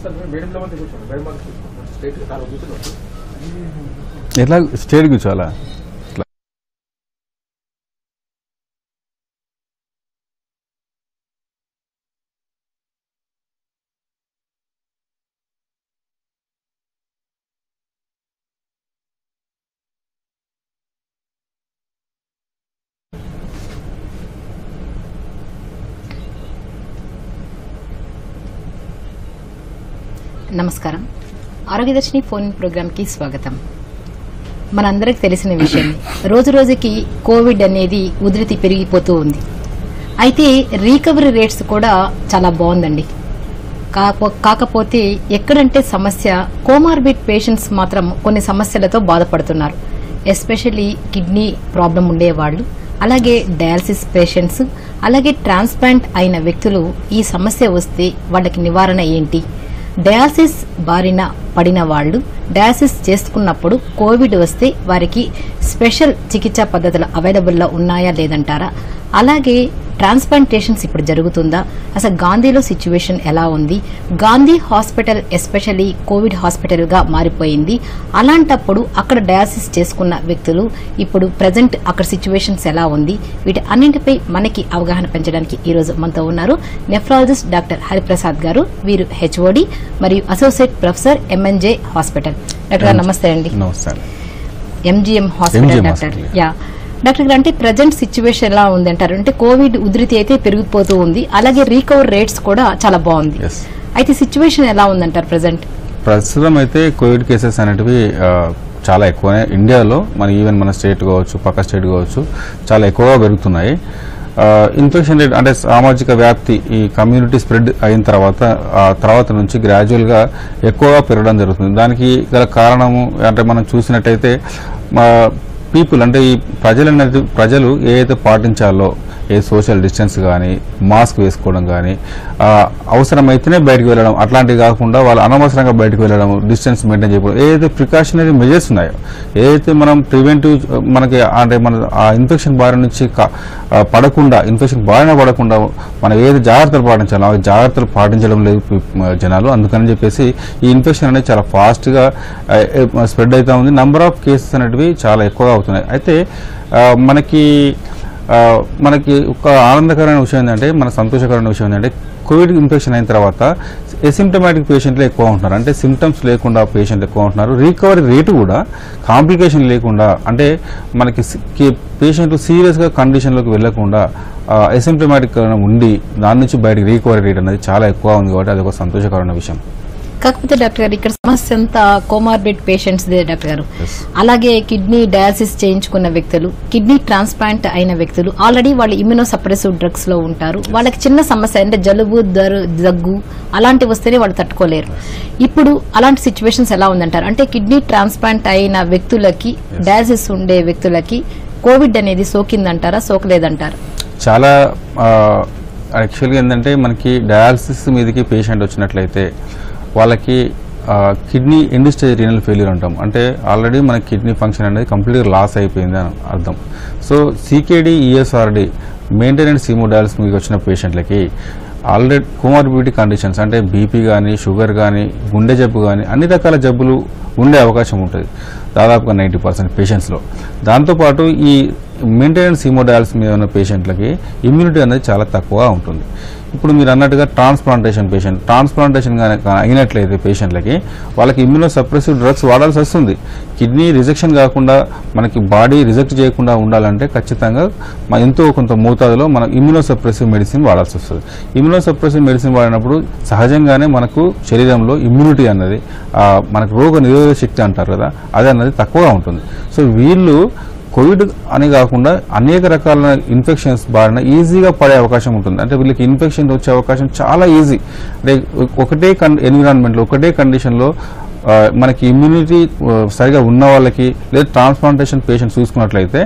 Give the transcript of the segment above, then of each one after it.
కూర్చుంటారు మేడం లో మంది కూర్చోండి మేడం మంది కూర్చోండి స్ట్రైట్ గా నాలుగు కూర్చున్నారు ఎట్లా స్టేట్ కూర్చోవాలా ఇట్లా నమస్కారం ఆరోగ్యదర్శిని ఫోన్ ప్రోగ్రామ్కి స్వాగతం మనందరికి తెలిసిన విషయం రోజు రోజుకి కోవిడ్ అనేది ఉధృతి పెరిగిపోతూ ఉంది అయితే రీకవరీ రేట్స్ కూడా చాలా బాగుందండి కాపో- కాకపోతే ఎక్కడంటే సమస్య కోమార్బిడ్ పేషెంట్స్ మాత్రం కొన్ని సమస్యలతో బాధపడుతున్నారు ఎస్పెషల్లీ కిడ్నీ ప్రాబ్లం ఉండేవాళ్ళు అలాగే డయాలసిస్ పేషెంట్స్ అలాగే ట్రాన్స్ప్లాంట్ అయిన వ్యక్తులు ఈ సమస్య వస్తే వాళ్ళకి నివారణ ఏంటి డయాలసిస్ బారిన పడిన వాళ్ళు డయాలసిస్ చేసుకున్నప్పుడు కోవిడ్ వస్తే వారికి స్పెషల్ చికిత్సా పద్ధతులు అవైలబుల్లో ఉన్నాయా లేదంటారా అలాగే ట్రాన్స్ప్లాంటేషన్స్ ఇప్పుడు జరుగుతుందా అసలు గాంధీలో సిచ్యువేషన్ ఎలా ఉంది Gandhi hospital especially covid hospital గా మారిపోయింది అలాంటప్పుడు అక్కడ డయాలసిస్ చేసుకున్న వ్యక్తులు ఇప్పుడు ప్రజెంట్ అక్కడ సిచ్యువేషన్స్ ఎలా ఉంది వీటి అన్నింటిపై మనకి అవగాహన పెంచడానికి ఈ రోజు మనతో ఉన్నారు నెఫ్రాలజిస్ట్ డాక్టర్ హరిప్రసాద్ గారు వీరు హెచ్ఓడి మరియు associate professor MNJ hospital doctor గారు నమస్తే అండి నమస్తే అండి MGM hospital MGM doctor hospital. Yeah doctor గారు అంటే ప్రజెంట్ సిచ్యువేషన్ ఎలా ఉంది అంటారు అంటే కోవిడ్ ఉధృతి అయితే పెరిగిపోతూ ఉంది అలాగే రీకవర్ రేట్స్ కూడా చాలా బాగుంది ఎస్ అయితే సిచ్యువేషన్ ఎలా ఉందంటారు ప్రజెంట్ ప్రస్తుతం అయితే కోవిడ్ కేసెస్ అనేటివి ఆ, చాలా ఎక్కువనే ఇండియాలో మన ఈవెన్ మన స్టేట్ కావచ్చు పక్క స్టేట్ కావచ్చు చాలా ఎక్కువగా పెరుగుతున్నాయి ఇన్ఫెక్షన్ రేట్ అంటే సామాజిక వ్యాప్తి ఈ కమ్యూనిటీ స్ప్రెడ్ అయిన తర్వాత ఆ తర్వాత నుంచి గ్రాడ్యువల్గా ఎక్కువగా పెరగడం జరుగుతుంది దానికి గల కారణము అంటే మనం చూసినట్టయితే పీపుల్ అంటే ఈ ప్రజలు అనేది ప్రజలు ఏదైతే పాటించాలో ఏ సోషల్ డిస్టెన్స్ కానీ మాస్క్ వేసుకోవడం కానీ ఆ, అవసరమైతేనే బయటకు వెళ్ళడం అట్లాంటివి కాకుండా వాళ్ళు అనవసరంగా బయటకు వెళ్ళడం డిస్టెన్స్ మెయింటైన్ చేయడం ఏదైతే ప్రికాషనరీ మెజర్స్ ఉన్నాయో ఏదైతే మనం ప్రివెంటివ్ మనకి అంటే మన ఆ ఇన్ఫెక్షన్ బారి నుంచి కా- ఆ, పడకుండా ఇన్ఫెక్షన్ బారిన పడకుండా మనం ఏది జాగ్రత్తలు పాటించాలో ఆ జాగ్రత్తలు పాటించడం లేదు పి- మ- జనాలు అందుకని చెప్పేసి ఈ ఇన్ఫెక్షన్ అనేది చాలా ఫాస్ట్గా స్ప్రెడ్ అవుతా ఉంది నంబర్ ఆఫ్ కేసెస్ అనేటివి చాలా ఎక్కువగా అవుతున్నాయి అయితే ఆ, మనకి ఆ, మనకి ఒక ఆనందకరమైన విషయం ఏంటంటే మన సంతోషకరమైన విషయం ఏంటంటే కోవిడ్ ఇన్ఫెక్షన్ అయిన తర్వాత ఎసిమ్టమాటిక్ పేషెంట్లు ఎక్కువ ఉంటున్నారు అంటే సిమ్టమ్స్ లేకుండా పేషెంట్లు ఎక్కువ ఉంటున్నారు రికవరీ రేటు కూడా కాంప్లికేషన్ లేకుండా అంటే మనకి పేషెంట్ సీరియస్గా కండిషన్లోకి వెళ్లకుండా ఎసిమ్టమాటిక్ ఉండి దాని నుంచి బయటకు రికవరీ రేట్ అనేది చాలా ఎక్కువ ఉంది కాబట్టి అది ఒక సంతోషకరమైన విషయం కాకపోతే డాక్టర్ గారు ఇక్కడ సమస్య అంతా కోమార్బిడ్ పేషెంట్స్ దే డాక్టర్ గారు Yes. అలాగే కిడ్నీ డయాలసిస్ చేయించుకున్న వ్యక్తులు కిడ్నీ ట్రాన్స్ప్లాంట్ అయిన వ్యక్తులు ఆల్రెడీ వాళ్ళు ఇమ్యూనో సప్రెసివ్ డ్రగ్స్ లో ఉంటారు వాళ్ళకి చిన్న సమస్య అంటే జలుబు దరు దగ్గు అలాంటివి వస్తేనే వాళ్ళు తట్టుకోలేరు ఇప్పుడు అలాంటి సిచ్యువేషన్స్ ఎలా ఉందంటారు అంటే కిడ్నీ ట్రాన్స్ప్లాంట్ అయిన వ్యక్తులకి డయాలసిస్ ఉండే వ్యక్తులకి కోవిడ్ అనేది సోకిందంటారా సోకలేదంటారా చాలా యాక్చువల్గా ఏంటంటే మనకి డయాలసిస్ మీదకి పేషెంట్ వచ్చినట్లయితే వాళ్ళకి kidney end stage renal failure అంటాం అంటే ఆల్రెడీ మన కిడ్నీ ఫంక్షన్ అనేది కంప్లీట్గా లాస్ అయిపోయింది అని అర్థం so CKD ESRD maintenance haemodialysis మీకు వచ్చిన పేషెంట్లకి ఆల్రెడీ కోమార్బిడిటీ కండిషన్స్ అంటే బీపీ కానీ షుగర్ కానీ గుండె జబ్బు కానీ అన్ని రకాల జబ్బులు ఉండే అవకాశం ఉంటుంది దాదాపుగా నైంటీ పర్సెంట్ పేషెంట్స్లో దాంతోపాటు ఈ మెయింటెనెన్స్ హీమోడయాలసిస్ మీద ఉన్న పేషెంట్లకి ఇమ్యూనిటీ అనేది చాలా తక్కువగా ఉంటుంది ఇప్పుడు మీరు అన్నట్టుగా ట్రాన్స్ప్లాంటేషన్ పేషెంట్ ట్రాన్స్ప్లాంటేషన్ కానీ అయినట్లయితే పేషెంట్లకి వాళ్ళకి ఇమ్యూనో సప్రెసివ్ డ్రగ్స్ వాడాల్సి వస్తుంది కిడ్నీ రిజెక్షన్ కాకుండా మనకి బాడీ రిజెక్ట్ చేయకుండా ఉండాలంటే ఖచ్చితంగా మన ఎంతో కొంత మోతాదులో మనం ఇమ్యూనో సప్రెసివ్ మెడిసిన్ వాడాల్సి వస్తుంది ఇమ్యూనో సప్రెసివ్ మెడిసిన్ వాడినప్పుడు సహజంగానే మనకు శరీరంలో ఇమ్యూనిటీ అన్నది ఆ, మనకు రోగ నిరోధక శక్తి అంటారు కదా అది అన్నది తక్కువగా ఉంటుంది సో వీళ్ళు కోవిడ్ అని కాకుండా అనేక రకాల ఇన్ఫెక్షన్స్ బారిన ఈజీగా పడే అవకాశం ఉంటుంది అంటే వీళ్ళకి ఇన్ఫెక్షన్ వచ్చే అవకాశం చాలా ఈజీ అంటే ఒకటే కన్ ఎన్విరాన్మెంట్లో ఒకటే కండిషన్లో మనకి ఇమ్యూనిటీ సరిగా ఉన్న వాళ్ళకి లేదా ట్రాన్స్ప్లాంటేషన్ పేషెంట్ చూసుకున్నట్లయితే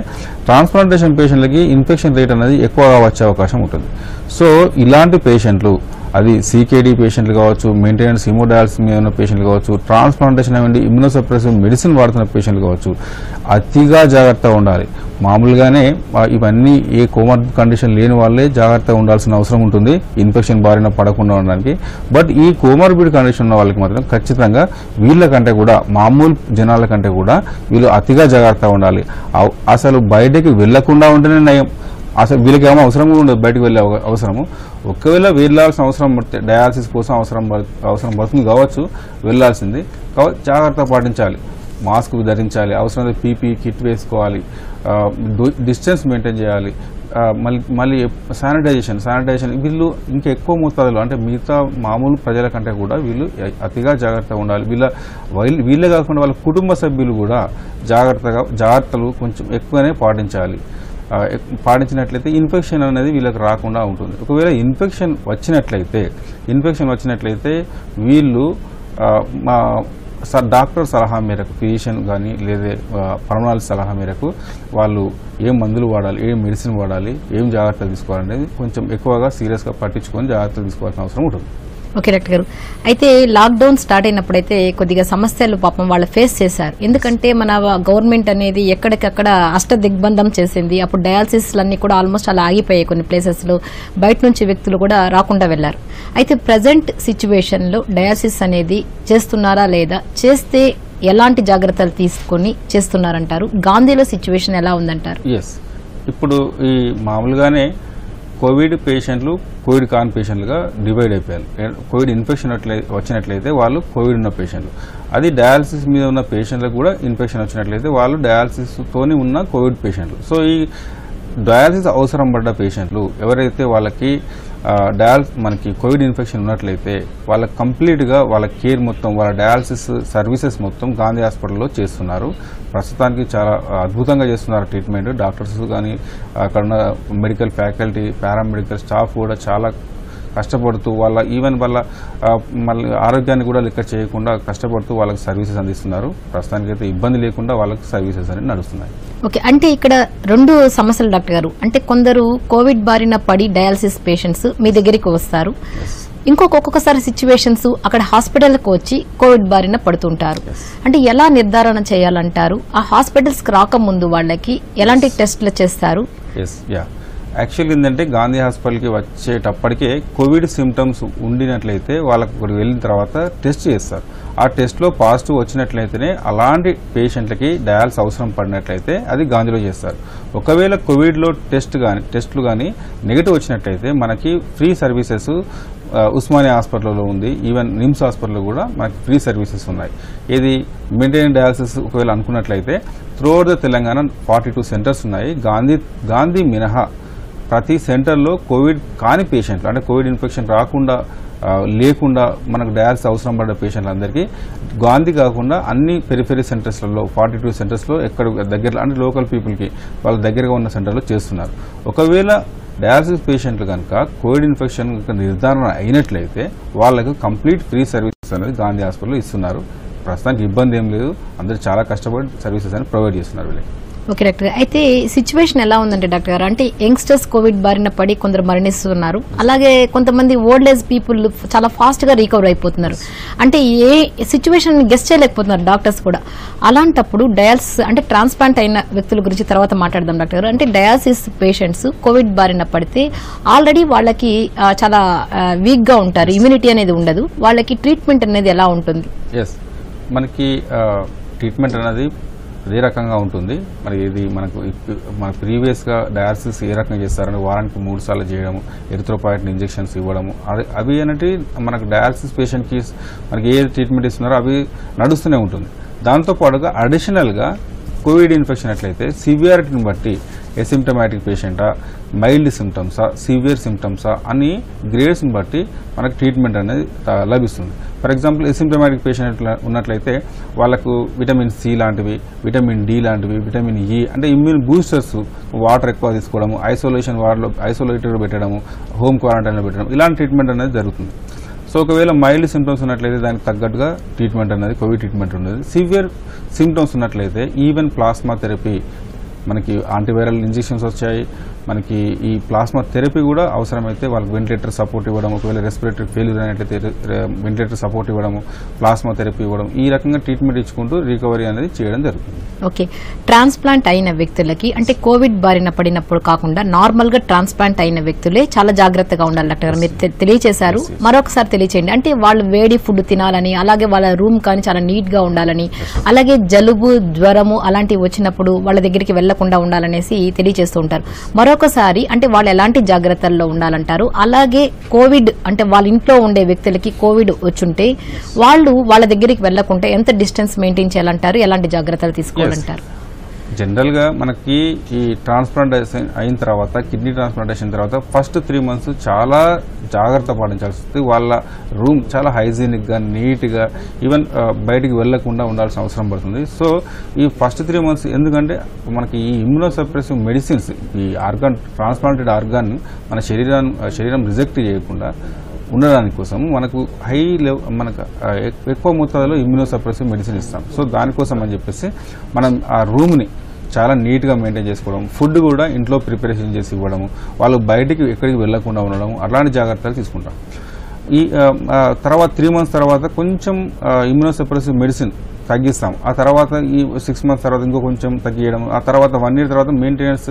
ట్రాన్స్ప్లాంటేషన్ పేషెంట్లకి ఇన్ఫెక్షన్ రేట్ అనేది ఎక్కువగా వచ్చే అవకాశం ఉంటుంది సో ఇలాంటి పేషెంట్లు అది సీకేడీ పేషెంట్లు కావచ్చు మెయింటెనెన్స్ హిమోడయాలసిస్ మీద ఉన్న పేషెంట్లు కావచ్చు ట్రాన్స్ప్లాంటేషన్ అవ్వండి ఇమ్యూనోసప్రెసివ్ మెడిసిన్ వాడుతున్న పేషెంట్లు కావచ్చు అతిగా జాగ్రత్తగా ఉండాలి మామూలుగానే ఆ, ఇవన్నీ ఏ కోమర్ కండిషన్ లేని వాళ్ళే జాగ్రత్తగా ఉండాల్సిన అవసరం ఉంటుంది ఇన్ఫెక్షన్ బారిన పడకుండా ఉండడానికి బట్ ఈ కోమార్బిడ్ కండిషన్ ఉన్న వాళ్ళకి మాత్రం ఖచ్చితంగా వీళ్ళకంటే కూడా మామూలు జనాల కంటే కూడా వీళ్ళు అతిగా జాగ్రత్తగా ఉండాలి అవ్- అసలు బయటకి వెళ్లకుండా ఉంటేనే నయం అసలు వీళ్ళకి ఏమో అవసరం కూడా ఉండదు బయటకు వెళ్ళే అవ- అవసరము ఒకవేళ వెళ్ళాల్సిన అవసరం పడితే డయాలసిస్ కోసం అవసరం పడు- అవసరం పడుతుంది కావచ్చు వెళ్ళాల్సింది కాబట్టి జాగ్రత్త పాటించాలి మాస్క్ ధరించాలి అవసరమైతే పీపీ కిట్ వేసుకోవాలి ఆ, డు- డిస్టెన్స్ మెయింటైన్ చేయాలి ఆ, మళ్ళీ మళ్ళీ శానిటైజేషన్ శానిటైజేషన్ వీళ్ళు ఇంకా ఎక్కువ మోతాదులో అంటే మిగతా మామూలు ప్రజల కంటే కూడా వీళ్ళు అతిగా జాగ్రత్తగా ఉండాలి వీళ్ళ వీళ్ళ- వీళ్ళే కాకుండా వాళ్ళ కుటుంబ సభ్యులు కూడా జాగ్రత్తగా జాగ్రత్తలు కొంచెం ఎక్కువనే పాటించాలి ఆ, ఎక్- పాటించినట్లయితే ఇన్ఫెక్షన్ అనేది వీళ్ళకి రాకుండా ఉంటుంది ఒకవేళ ఇన్ఫెక్షన్ వచ్చినట్లయితే ఇన్ఫెక్షన్ వచ్చినట్లయితే వీళ్ళు ఆ, మా స- డాక్టర్ సలహా మేరకు ఫిజిషియన్ కానీ లేదా పరమనాల సలహా మేరకు వాళ్ళు ఏం మందులు వాడాలి ఏం మెడిసిన్ వాడాలి ఏం జాగ్రత్తలు తీసుకోవాలనేది కొంచెం ఎక్కువగా సీరియస్గా పట్టించుకొని జాగ్రత్తలు తీసుకోవాల్సిన అవసరం ఉంటుంది ఓకే డాక్టర్ గారు అయితే లాక్డౌన్ స్టార్ట్ అయినప్పుడైతే కొద్దిగా సమస్యలు పాపం వాళ్ళు ఫేస్ చేశారు ఎందుకంటే మన గవర్నమెంట్ అనేది ఎక్కడికక్కడ అష్ట దిగ్బంధం చేసింది అప్పుడు డయాలసిస్ అన్ని కూడా ఆల్మోస్ట్ అలా ఆగిపోయాయి కొన్ని ప్లేసెస్ లో బయట నుంచి వ్యక్తులు కూడా రాకుండా వెళ్లారు అయితే ప్రజెంట్ సిచ్యువేషన్ లో డయాలసిస్ అనేది చేస్తున్నారా లేదా చేస్తే ఎలాంటి జాగ్రత్తలు తీసుకొని చేస్తున్నారంటారు గాంధీలో సిచ్యువేషన్ ఎలా ఉందంటారు ఎస్ ఇప్పుడు ఈ మామూలుగానే కోవిడ్ పేషెంట్లు కోవిడ్ కాని పేషెంట్లుగా డివైడ్ అయిపోయారు ఏ- కోవిడ్ ఇన్ఫెక్షన్ అట్లయి వచ్చినట్లయితే వాళ్ళు కోవిడ్ ఉన్న పేషెంట్లు అది డయాలసిస్ మీద ఉన్న పేషెంట్లకు కూడా ఇన్ఫెక్షన్ వచ్చినట్లయితే వాళ్ళు డయాలసిస్తోని ఉన్న కోవిడ్ పేషెంట్లు సో ఈ డయాలసిస్ అవసరం పడ్డ పేషెంట్లు ఎవరైతే వాళ్ళకి ఆ, డయాల్ మనకి కోవిడ్ ఇన్ఫెక్షన్ ఉన్నట్లయితే వాళ్ళ కంప్లీట్గా వాళ్ళ కేర్ మొత్తం వాళ్ళ డయాలసిస్ సర్వీసెస్ మొత్తం గాంధీ హాస్పిటల్లో చేస్తున్నారు ప్రస్తుతానికి చాలా అద్భుతంగా చేస్తున్నారు ట్రీట్మెంట్ డాక్టర్స్ కానీ అక్కడ ఉన్న మెడికల్ ఫ్యాకల్టీ పారామెడికల్ స్టాఫ్ కూడా చాలా కష్టపడుతూ వాళ్ళ ఈవెన్ వాళ్ళ ఆ, మళ్ళీ ఆరోగ్యాన్ని కూడా లెక్క చేయకుండా కష్టపడుతూ వాళ్ళకి సర్వీసెస్ అందిస్తున్నారు ప్రస్తుతానికైతే ఇబ్బంది లేకుండా వాళ్ళకి సర్వీసెస్ అనేవి నడుస్తున్నాయి ఓకే అంటే ఇక్కడ రెండు సమస్యలు డాక్టర్ గారు అంటే కొందరు కోవిడ్ బారిన పడి డయాలసిస్ పేషెంట్స్ మీ దగ్గరికి వస్తారు ఇంకొక ఒక్కొక్కసారి సిచ్యువేషన్స్ అక్కడ హాస్పిటల్కి వచ్చి కోవిడ్ బారిన పడుతుంటారు అంటే ఎలా నిర్ధారణ చేయాలంటారు ఆ హాస్పిటల్స్ కి రాకముందు వాళ్ళకి ఎలాంటి టెస్టులు చేస్తారు ఎస్ యా యాక్చువల్గా ఏంటంటే గాంధీ హాస్పిటల్కి వచ్చేటప్పటికే కోవిడ్ సిమ్టమ్స్ ఉండినట్లయితే వాళ్ళకి అక్కడికి వెళ్ళిన తర్వాత టెస్ట్ చేస్తారు ఆ టెస్ట్లో పాజిటివ్ వచ్చినట్లయితేనే అలాంటి పేషెంట్లకి డయాల్స్ అవసరం పడినట్లయితే అది గాంధీలో చేస్తారు ఒకవేళ కోవిడ్లో టెస్ట్ కానీ టెస్ట్లు కానీ నెగిటివ్ వచ్చినట్లయితే మనకి ఫ్రీ సర్వీసెస్ ఆ, ఉస్మానియా హాస్పిటల్లో ఉంది ఈవెన్ నిమ్స్ హాస్పిటల్లో కూడా మనకి ఫ్రీ సర్వీసెస్ ఉన్నాయి ఇది మెయింటైన్ డయాలసిస్ ఒకవేళ అనుకున్నట్లయితే throughout the Telangana forty two centres ఉన్నాయి గాంధీ గాంధీ మినహా ప్రతి సెంటర్లో కోవిడ్ కాని పేషెంట్లు అంటే కోవిడ్ ఇన్ఫెక్షన్ రాకుండా ఆ, లేకుండా మనకు డయాలసిస్ అవసరం పడ్డ పేషెంట్లందరికీ గాంధీ కాకుండా అన్ని పెరిఫెరీ సెంటర్స్లలో ఫార్టీ టూ సెంటర్స్లో ఎక్కడ దగ్గర అంటే లోకల్ పీపుల్కి వాళ్ళ దగ్గరగా ఉన్న సెంటర్లో చేస్తున్నారు ఒకవేళ డయాలసిస్ పేషెంట్లు కనుక కోవిడ్ ఇన్ఫెక్షన్ కనుక నిర్ధారణ అయినట్లయితే వాళ్ళకు కంప్లీట్ ఫ్రీ సర్వీసెస్ అనేది గాంధీ హాస్పిటల్లో ఇస్తున్నారు ప్రస్తుతానికి ఇబ్బంది ఏం లేదు అందరూ చాలా కష్టపడి సర్వీసెస్ అని ప్రొవైడ్ చేస్తున్నారు వీళ్ళకి ఓకే డాక్టర్ గారు అయితే సిచ్యువేషన్ ఎలా ఉందంటే డాక్టర్ గారు అంటే యంగ్స్టర్స్ కోవిడ్ బారిన పడి కొందరు మరణిస్తున్నారు అలాగే కొంతమంది ఓల్డ్ ఏజ్ పీపుల్ చాలా ఫాస్ట్ గా రికవర్ అయిపోతున్నారు అంటే ఏ సిచ్యువేషన్ గెస్ట్ చేయలేకపోతున్నారు డాక్టర్స్ కూడా అలాంటప్పుడు డయాలసిస్ అంటే ట్రాన్స్ప్లాంట్ అయిన వ్యక్తుల గురించి తర్వాత మాట్లాడదాం డాక్టర్ గారు అంటే డయాలసిస్ పేషెంట్స్ కోవిడ్ బారిన పడితే ఆల్రెడీ వాళ్ళకి ఆ, చాలా వీక్ గా ఉంటారు ఇమ్యూనిటీ అనేది ఉండదు వాళ్ళకి ట్రీట్మెంట్ అనేది ఎలా ఉంటుంది ఎస్ మనకి ట్రీట్మెంట్ అనేది అదే రకంగా ఉంటుంది మరి ఇది మనకు ఇప్- మన ప్రీవియస్గా డయాలసిస్ ఏ రకంగా చేస్తారని వారానికి మూడు సార్లు చేయడము ఎరిథ్రోపాయిటిన్ ఇంజెక్షన్స్ ఇవ్వడము అది అవి అనేటి మనకు డయాలసిస్ పేషెంట్కి మనకి ఏ ట్రీట్మెంట్ ఇస్తున్నారో అవి నడుస్తూనే ఉంటుంది దాంతోపాటుగా అడిషనల్గా కోవిడ్ ఇన్ఫెక్షన్ ఎట్లయితే సివియారిటీని బట్టి ఎసిమ్టమాటిక్ పేషెంటా మైల్డ్ సిమ్టమ్సా సివియర్ సిమ్టమ్సా అని గ్రేడ్స్ని బట్టి మనకు ట్రీట్మెంట్ అనేది ఆ, లభిస్తుంది ఫర్ ఎగ్జాంపుల్ ఎసిమ్టమాటిక్ పేషెంట్ ఉన్నట్లయితే వాళ్ళకు విటమిన్ సి లాంటివి విటమిన్ డి లాంటివి విటమిన్ ఇ అంటే ఇమ్యూన్ బూస్టర్స్ వాటర్ ఎక్కువ తీసుకోవడము ఐసోలేషన్ వార్డులో ఐసోలేటెడ్ పెట్టడము హోమ్ క్వారంటైన్లో పెట్టడం ఇలాంటి ట్రీట్మెంట్ అనేది జరుగుతుంది సో ఒకవేళ మైల్డ్ సిమ్టమ్స్ ఉన్నట్లయితే దానికి తగ్గట్టుగా ట్రీట్మెంట్ అనేది కోవిడ్ ట్రీట్మెంట్ ఉండేది సివియర్ సిమ్టమ్స్ ఉన్నట్లయితే ఈవెన్ ప్లాస్మా థెరపీ మనకి యాంటీవైరల్ ఇంజెక్షన్స్ వచ్చాయి మనకి ఈ ప్లాస్మా థెరపీ కూడా అవసరమైతే వాళ్ళకి వెంటిలేటర్ సపోర్ట్ ఇవ్వడం ఒకవేళ రెస్పిరేటరీ ఫెయిల్యూర్ అయినట్లయితే వెంటిలేటర్ సపోర్ట్ ఇవ్వడము ప్లాస్మా థెరపీ ఇవ్వడం ఈ రకంగా ట్రీట్మెంట్ ఇచ్చుకుంటూ రికవరీ అనేది చేయడం జరుగుతుంది ఓకే ట్రాన్స్ప్లాంట్ అయిన వ్యక్తులకి అంటే కోవిడ్ బారిన పడినప్పుడు కాకుండా నార్మల్ గా ట్రాన్స్ప్లాంట్ అయిన వ్యక్తులే చాలా జాగ్రత్తగా ఉండాలి డాక్టర్ గారు మీరు తె- తెలియచేశారు మరొకసారి తెలియచేయండి అంటే వాళ్ళు వేడి ఫుడ్ తినాలని అలాగే వాళ్ళ రూమ్ కానీ చాలా నీట్ గా ఉండాలని అలాగే జలుబు జ్వరము అలాంటివి వచ్చినప్పుడు వాళ్ళ దగ్గరికి వెళ్లకుండా ఉండాలనేసి తెలియజేస్తూ ఉంటారు మరొకసారి అంటే వాళ్ళు ఎలాంటి జాగ్రత్తల్లో ఉండాలంటారు అలాగే కోవిడ్ అంటే వాళ్ళ ఇంట్లో ఉండే వ్యక్తులకి కోవిడ్ వచ్చుంటే వాళ్ళు వాళ్ళ దగ్గరికి వెళ్లకుంటే ఎంత డిస్టెన్స్ మెయింటైన్ చేయాలంటారు ఎలాంటి జాగ్రత్తలు తీసుకోవాలంటారు జనరల్ గా మనకి ఈ ట్రాన్స్ప్లాంటేషన్ అయిన తర్వాత కిడ్నీ ట్రాన్స్ప్లాంటేషన్ తర్వాత ఫస్ట్ త్రీ మంత్స్ చాలా జాగ్రత్త పాటించాల్సి వస్తుంది వాళ్ళ రూమ్ చాలా హైజీనిక్ గా నీట్ గా ఈవెన్ బయటికి వెళ్లకుండా ఉండాల్సిన అవసరం పడుతుంది సో ఈ ఫస్ట్ త్రీ మంత్స్ ఎందుకంటే మనకి ఈ ఇమ్యూనోసప్రెసివ్ మెడిసిన్స్ ఈ ఆర్గాన్ ట్రాన్స్ప్లాంటెడ్ ఆర్గాన్ మన శరీరాన్ని శరీరం రిజెక్ట్ చేయకుండా ఉండడానికి కోసం మనకు హై లెవెల్ మనకు ఆ, ఎక్- ఎక్కువ మోతాదులో ఇమ్యూనోసప్రెసివ్ మెడిసిన్ ఇస్తాం సో దానికోసం అని చెప్పేసి మనం ఆ రూమ్ని చాలా నీట్గా మెయింటైన్ చేసుకోవడం ఫుడ్ కూడా ఇంట్లో ప్రిపరేషన్ చేసి ఇవ్వడము వాళ్ళు బయటికి ఎక్కడికి వెళ్లకుండా ఉండడం అలాంటి జాగ్రత్తలు తీసుకుంటాం ఈ ఆ, ఆ, తర్వాత త్రీ మంత్స్ తర్వాత కొంచెం ఇమ్యూనోసప్రెసివ్ మెడిసిన్ తగ్గిస్తాం ఆ తర్వాత ఈ సిక్స్ మంత్స్ తర్వాత ఇంకో కొంచెం తగ్గియడం ఆ తర్వాత వన్ ఇయర్ తర్వాత మెయింటెనెన్స్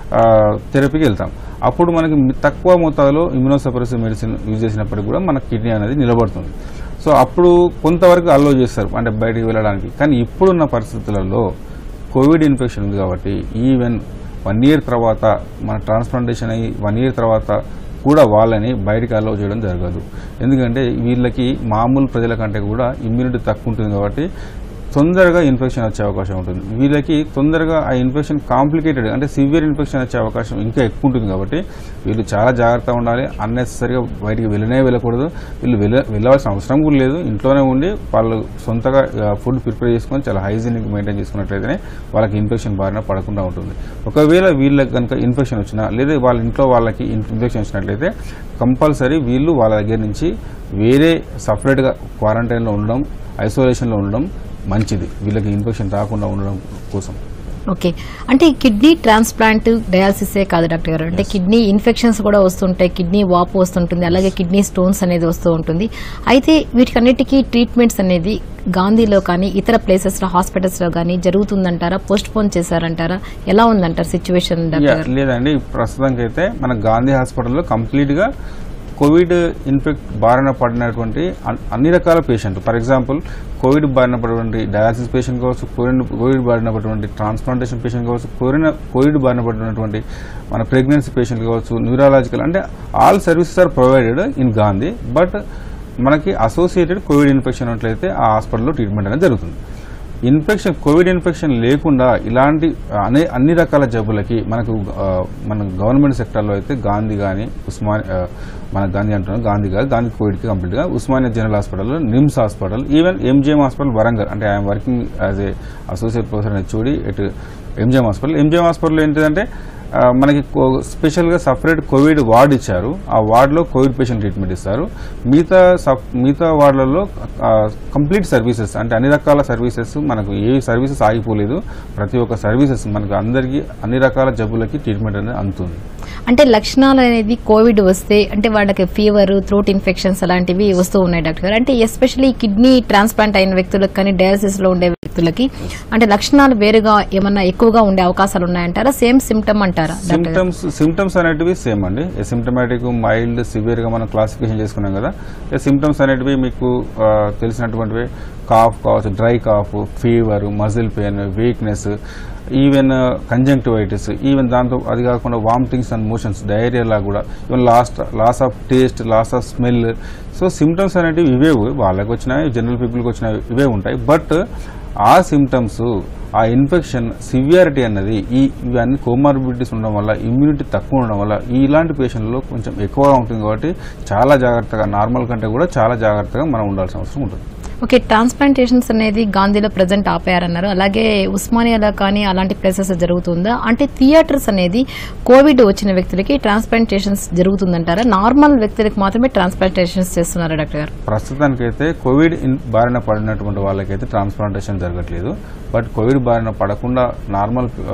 థెరపీకి వెళ్తాం అప్పుడు మనకి మి- తక్కువ మోతాదులో ఇమ్యూనోసప్రెసివ్ మెడిసిన్ యూజ్ చేసినప్పటికీ కూడా మన కిడ్నీ అనేది నిలబడుతుంది సో అప్పుడు కొంతవరకు అలో చేస్తారు అంటే బయటికి వెళ్ళడానికి కానీ ఇప్పుడున్న పరిస్థితులలో కోవిడ్ ఇన్ఫెక్షన్ ఉంది కాబట్టి ఈవెన్ వన్ ఇయర్ తర్వాత మన ట్రాన్స్ప్లాంటేషన్ అయ్యి వన్ ఇయర్ తర్వాత కూడా వాళ్ళని బయటికి అలౌ చేయడం జరగదు ఎందుకంటే వీళ్ళకి మామూలు ప్రజల కంటే కూడా ఇమ్యూనిటీ తక్కువ ఉంటుంది కాబట్టి తొందరగా ఇన్ఫెక్షన్ వచ్చే అవకాశం ఉంటుంది వీళ్ళకి తొందరగా ఆ ఇన్ఫెక్షన్ కాంప్లికేటెడ్ అంటే సివియర్ ఇన్ఫెక్షన్ వచ్చే అవకాశం ఇంకా ఎక్కువ ఉంటుంది కాబట్టి వీళ్ళు చాలా జాగ్రత్తగా ఉండాలి అన్నెసరిగా బయటికి వెళ్ళనే వెళ్ళకూడదు వీళ్ళు వెళ్ళ వెళ్ళవలసిన అవసరం కూడా లేదు ఇంట్లోనే ఉండి వాళ్ళు సొంతగా ఫుడ్ ప్రిపేర్ చేసుకొని చాలా హైజీనిక్ మెయింటైన్ చేసుకున్నట్లయితేనే వాళ్ళకి ఇన్ఫెక్షన్ బారిన పడకుండా ఉంటుంది ఒకవేళ వీళ్ళకి కనుక ఇన్ఫెక్షన్ వచ్చినా లేదా వాళ్ళ ఇంట్లో వాళ్ళకి ఇన్ఫెక్షన్ వచ్చినట్లయితే కంపల్సరీ వీళ్ళు వాళ్ళ దగ్గర నుంచి వేరే సపరేట్గా క్వారంటైన్లో ఉండడం ఐసోలేషన్లో ఉండడం మంచిది వీళ్ళకి ఇన్ఫెక్షన్ రాకుండా ఉండడం కోసం ఓకే అంటే ఈ కిడ్నీ ట్రాన్స్ప్లాంట్ డయాలసిసే కాదు డాక్టర్ గారు అంటే కిడ్నీ ఇన్ఫెక్షన్స్ కూడా వస్తుంటాయి కిడ్నీ వాపు వస్తుంటుంది అలాగే కిడ్నీ స్టోన్స్ అనేది వస్తూ ఉంటుంది అయితే వీటికన్నిటికీ ట్రీట్మెంట్స్ అనేది గాంధీలో కానీ ఇతర ప్లేసెస్ లో హాస్పిటల్స్ లో కానీ జరుగుతుందంటారా పోస్ట్ పోన్ చేశారంటారా ఎలా ఉందంటారు సిచ్యువేషన్ యా, డాక్టర్ గారు లేదండి ప్రస్తుతానికి అయితే మన గాంధీ హాస్పిటల్లో కంప్లీట్గా కోవిడ్ ఇన్ఫెక్ట్ బారిన పడినటువంటి అన్- అన్ని రకాల పేషెంట్లు ఫర్ ఎగ్జాంపుల్ కోవిడ్ బారిన పడినటువంటి డయాలసిస్ పేషెంట్ కావచ్చు కోవిడ్ కోవిడ్ బారిన పడినటువంటి ట్రాన్స్ప్లాంటేషన్ పేషెంట్ కావచ్చు కోరిన కోవిడ్ బారిన పడినటువంటి మన ప్రెగ్నెన్సీ పేషెంట్ కావచ్చు న్యూరాలజికల్ అంటే all services are provided in Gandhi but మనకి అసోసియేటెడ్ కోవిడ్ ఇన్ఫెక్షన్ ఉన్నట్లయితే ఆ హాస్పిటల్లో ట్రీట్మెంట్ అనేది జరుగుతుంది ఇన్ఫెక్షన్ కోవిడ్ ఇన్ఫెక్షన్ లేకుండా ఇలాంటి అనే అన్ని రకాల జబ్బులకి మనకు ఆ, మన గవర్నమెంట్ సెక్టర్లో అయితే గాంధీ కానీ ఉస్మాన్ ఆ, మన గాంధీ అంటున్నాం గాంధీ కాదు గాంధీ కోవిడ్కి కంప్లీట్గా Osmania general hospital NIMS hospital even MGM hospital Warangal అంటే I'm working as a associate professor HOD at MGM hospital MGM hospital ఏంటిదంటే ఆ, మనకి కో- స్పెషల్గా సపరేట్ కోవిడ్ వార్డ్ ఇచ్చారు ఆ వార్డులో కోవిడ్ పేషెంట్ ట్రీట్మెంట్ ఇస్తారు మిగతా సప్- మిగతా వార్డులలో ఆ, కంప్లీట్ సర్వీసెస్ అంటే అన్ని రకాల సర్వీసెస్ మనకు ఏ సర్వీసెస్ ఆగిపోలేదు ప్రతి ఒక్క సర్వీసెస్ మనకు అందరికీ అన్ని రకాల జబ్బులకి ట్రీట్మెంట్ అనేది అందుతుంది అంటే లక్షణాలు అనేది కోవిడ్ వస్తే అంటే వాళ్ళకి ఫీవర్ థ్రోట్ ఇన్ఫెక్షన్స్ అలాంటివి వస్తూ ఉన్నాయి డాక్టర్ గారు అంటే ఎస్పెషల్లీ కిడ్నీ ట్రాన్స్ప్లాంట్ అయిన వ్యక్తులకు కానీ డయాలసిస్ లో ఉండే వ్యక్తులకి అంటే లక్షణాలు వేరుగా ఏమన్నా ఎక్కువగా ఉండే అవకాశాలు ఉన్నాయంటారా సేమ్ సిమ్టమ్ అంటారా డాక్టర్ గారు సిమ్టమ్స్ సిమ్టమ్స్ అనేటివి సేమ్ అండి సిమ్టమాటిక్ మైల్డ్ సివియర్ గా మనం క్లాసిఫికేషన్ చేసుకున్నాం కదా సిమ్టమ్స్ అనేటివి మీకు ఆ, తెలిసినటువంటివి కాఫ్ కావచ్చు dry cough fever muscle pain weakness even conjunctivitis even దాంతో అది కాకుండా వామిటింగ్స్ అండ్ మోషన్స్ డయేరియా లా కూడా even last loss of taste loss of smell so symptoms అనేటివి ఇవే వాళ్ళకి వచ్చినాయి జనరల్ పీపుల్కి వచ్చినాయి ఇవే ఉంటాయి బట్ ఆ సిమ్టమ్స్ ఆ ఇన్ఫెక్షన్ సివియారిటీ అన్నది ఈ ఇవన్నీ కోమార్బిడిటీస్ ఉండడం వల్ల ఇమ్యూనిటీ తక్కువ ఉండడం వల్ల ఇలాంటి పేషెంట్లో కొంచెం ఎక్కువగా ఉంటుంది కాబట్టి చాలా జాగ్రత్తగా నార్మల్ కంటే కూడా చాలా జాగ్రత్తగా మనం ఉండాల్సిన అవసరం ఉంటుంది ఓకే ట్రాన్స్ప్లాంటేషన్స్ అనేది గాంధీలో ప్రజెంట్ ఆపారన్నారు అలాగే ఉస్మానియాలో కానీ అలాంటి ప్లేసెస్ జరుగుతుందా అంటే థియేటర్స్ అనేది కోవిడ్ వచ్చిన వ్యక్తులకి ట్రాన్స్ప్లాంటేషన్స్ జరుగుతుందంటారా నార్మల్ వ్యక్తులకు మాత్రమే ట్రాన్స్ప్లాంటేషన్స్ చేస్తున్నారా డాక్టర్ గారు ప్రస్తుతానికైతే కోవిడ్ ఇన్- బారిన పడినటువంటి వాళ్ళకైతే ట్రాన్స్ప్లాంటేషన్ జరగట్లేదు బట్ కోవిడ్ బారిన పడకుండా నార్మల్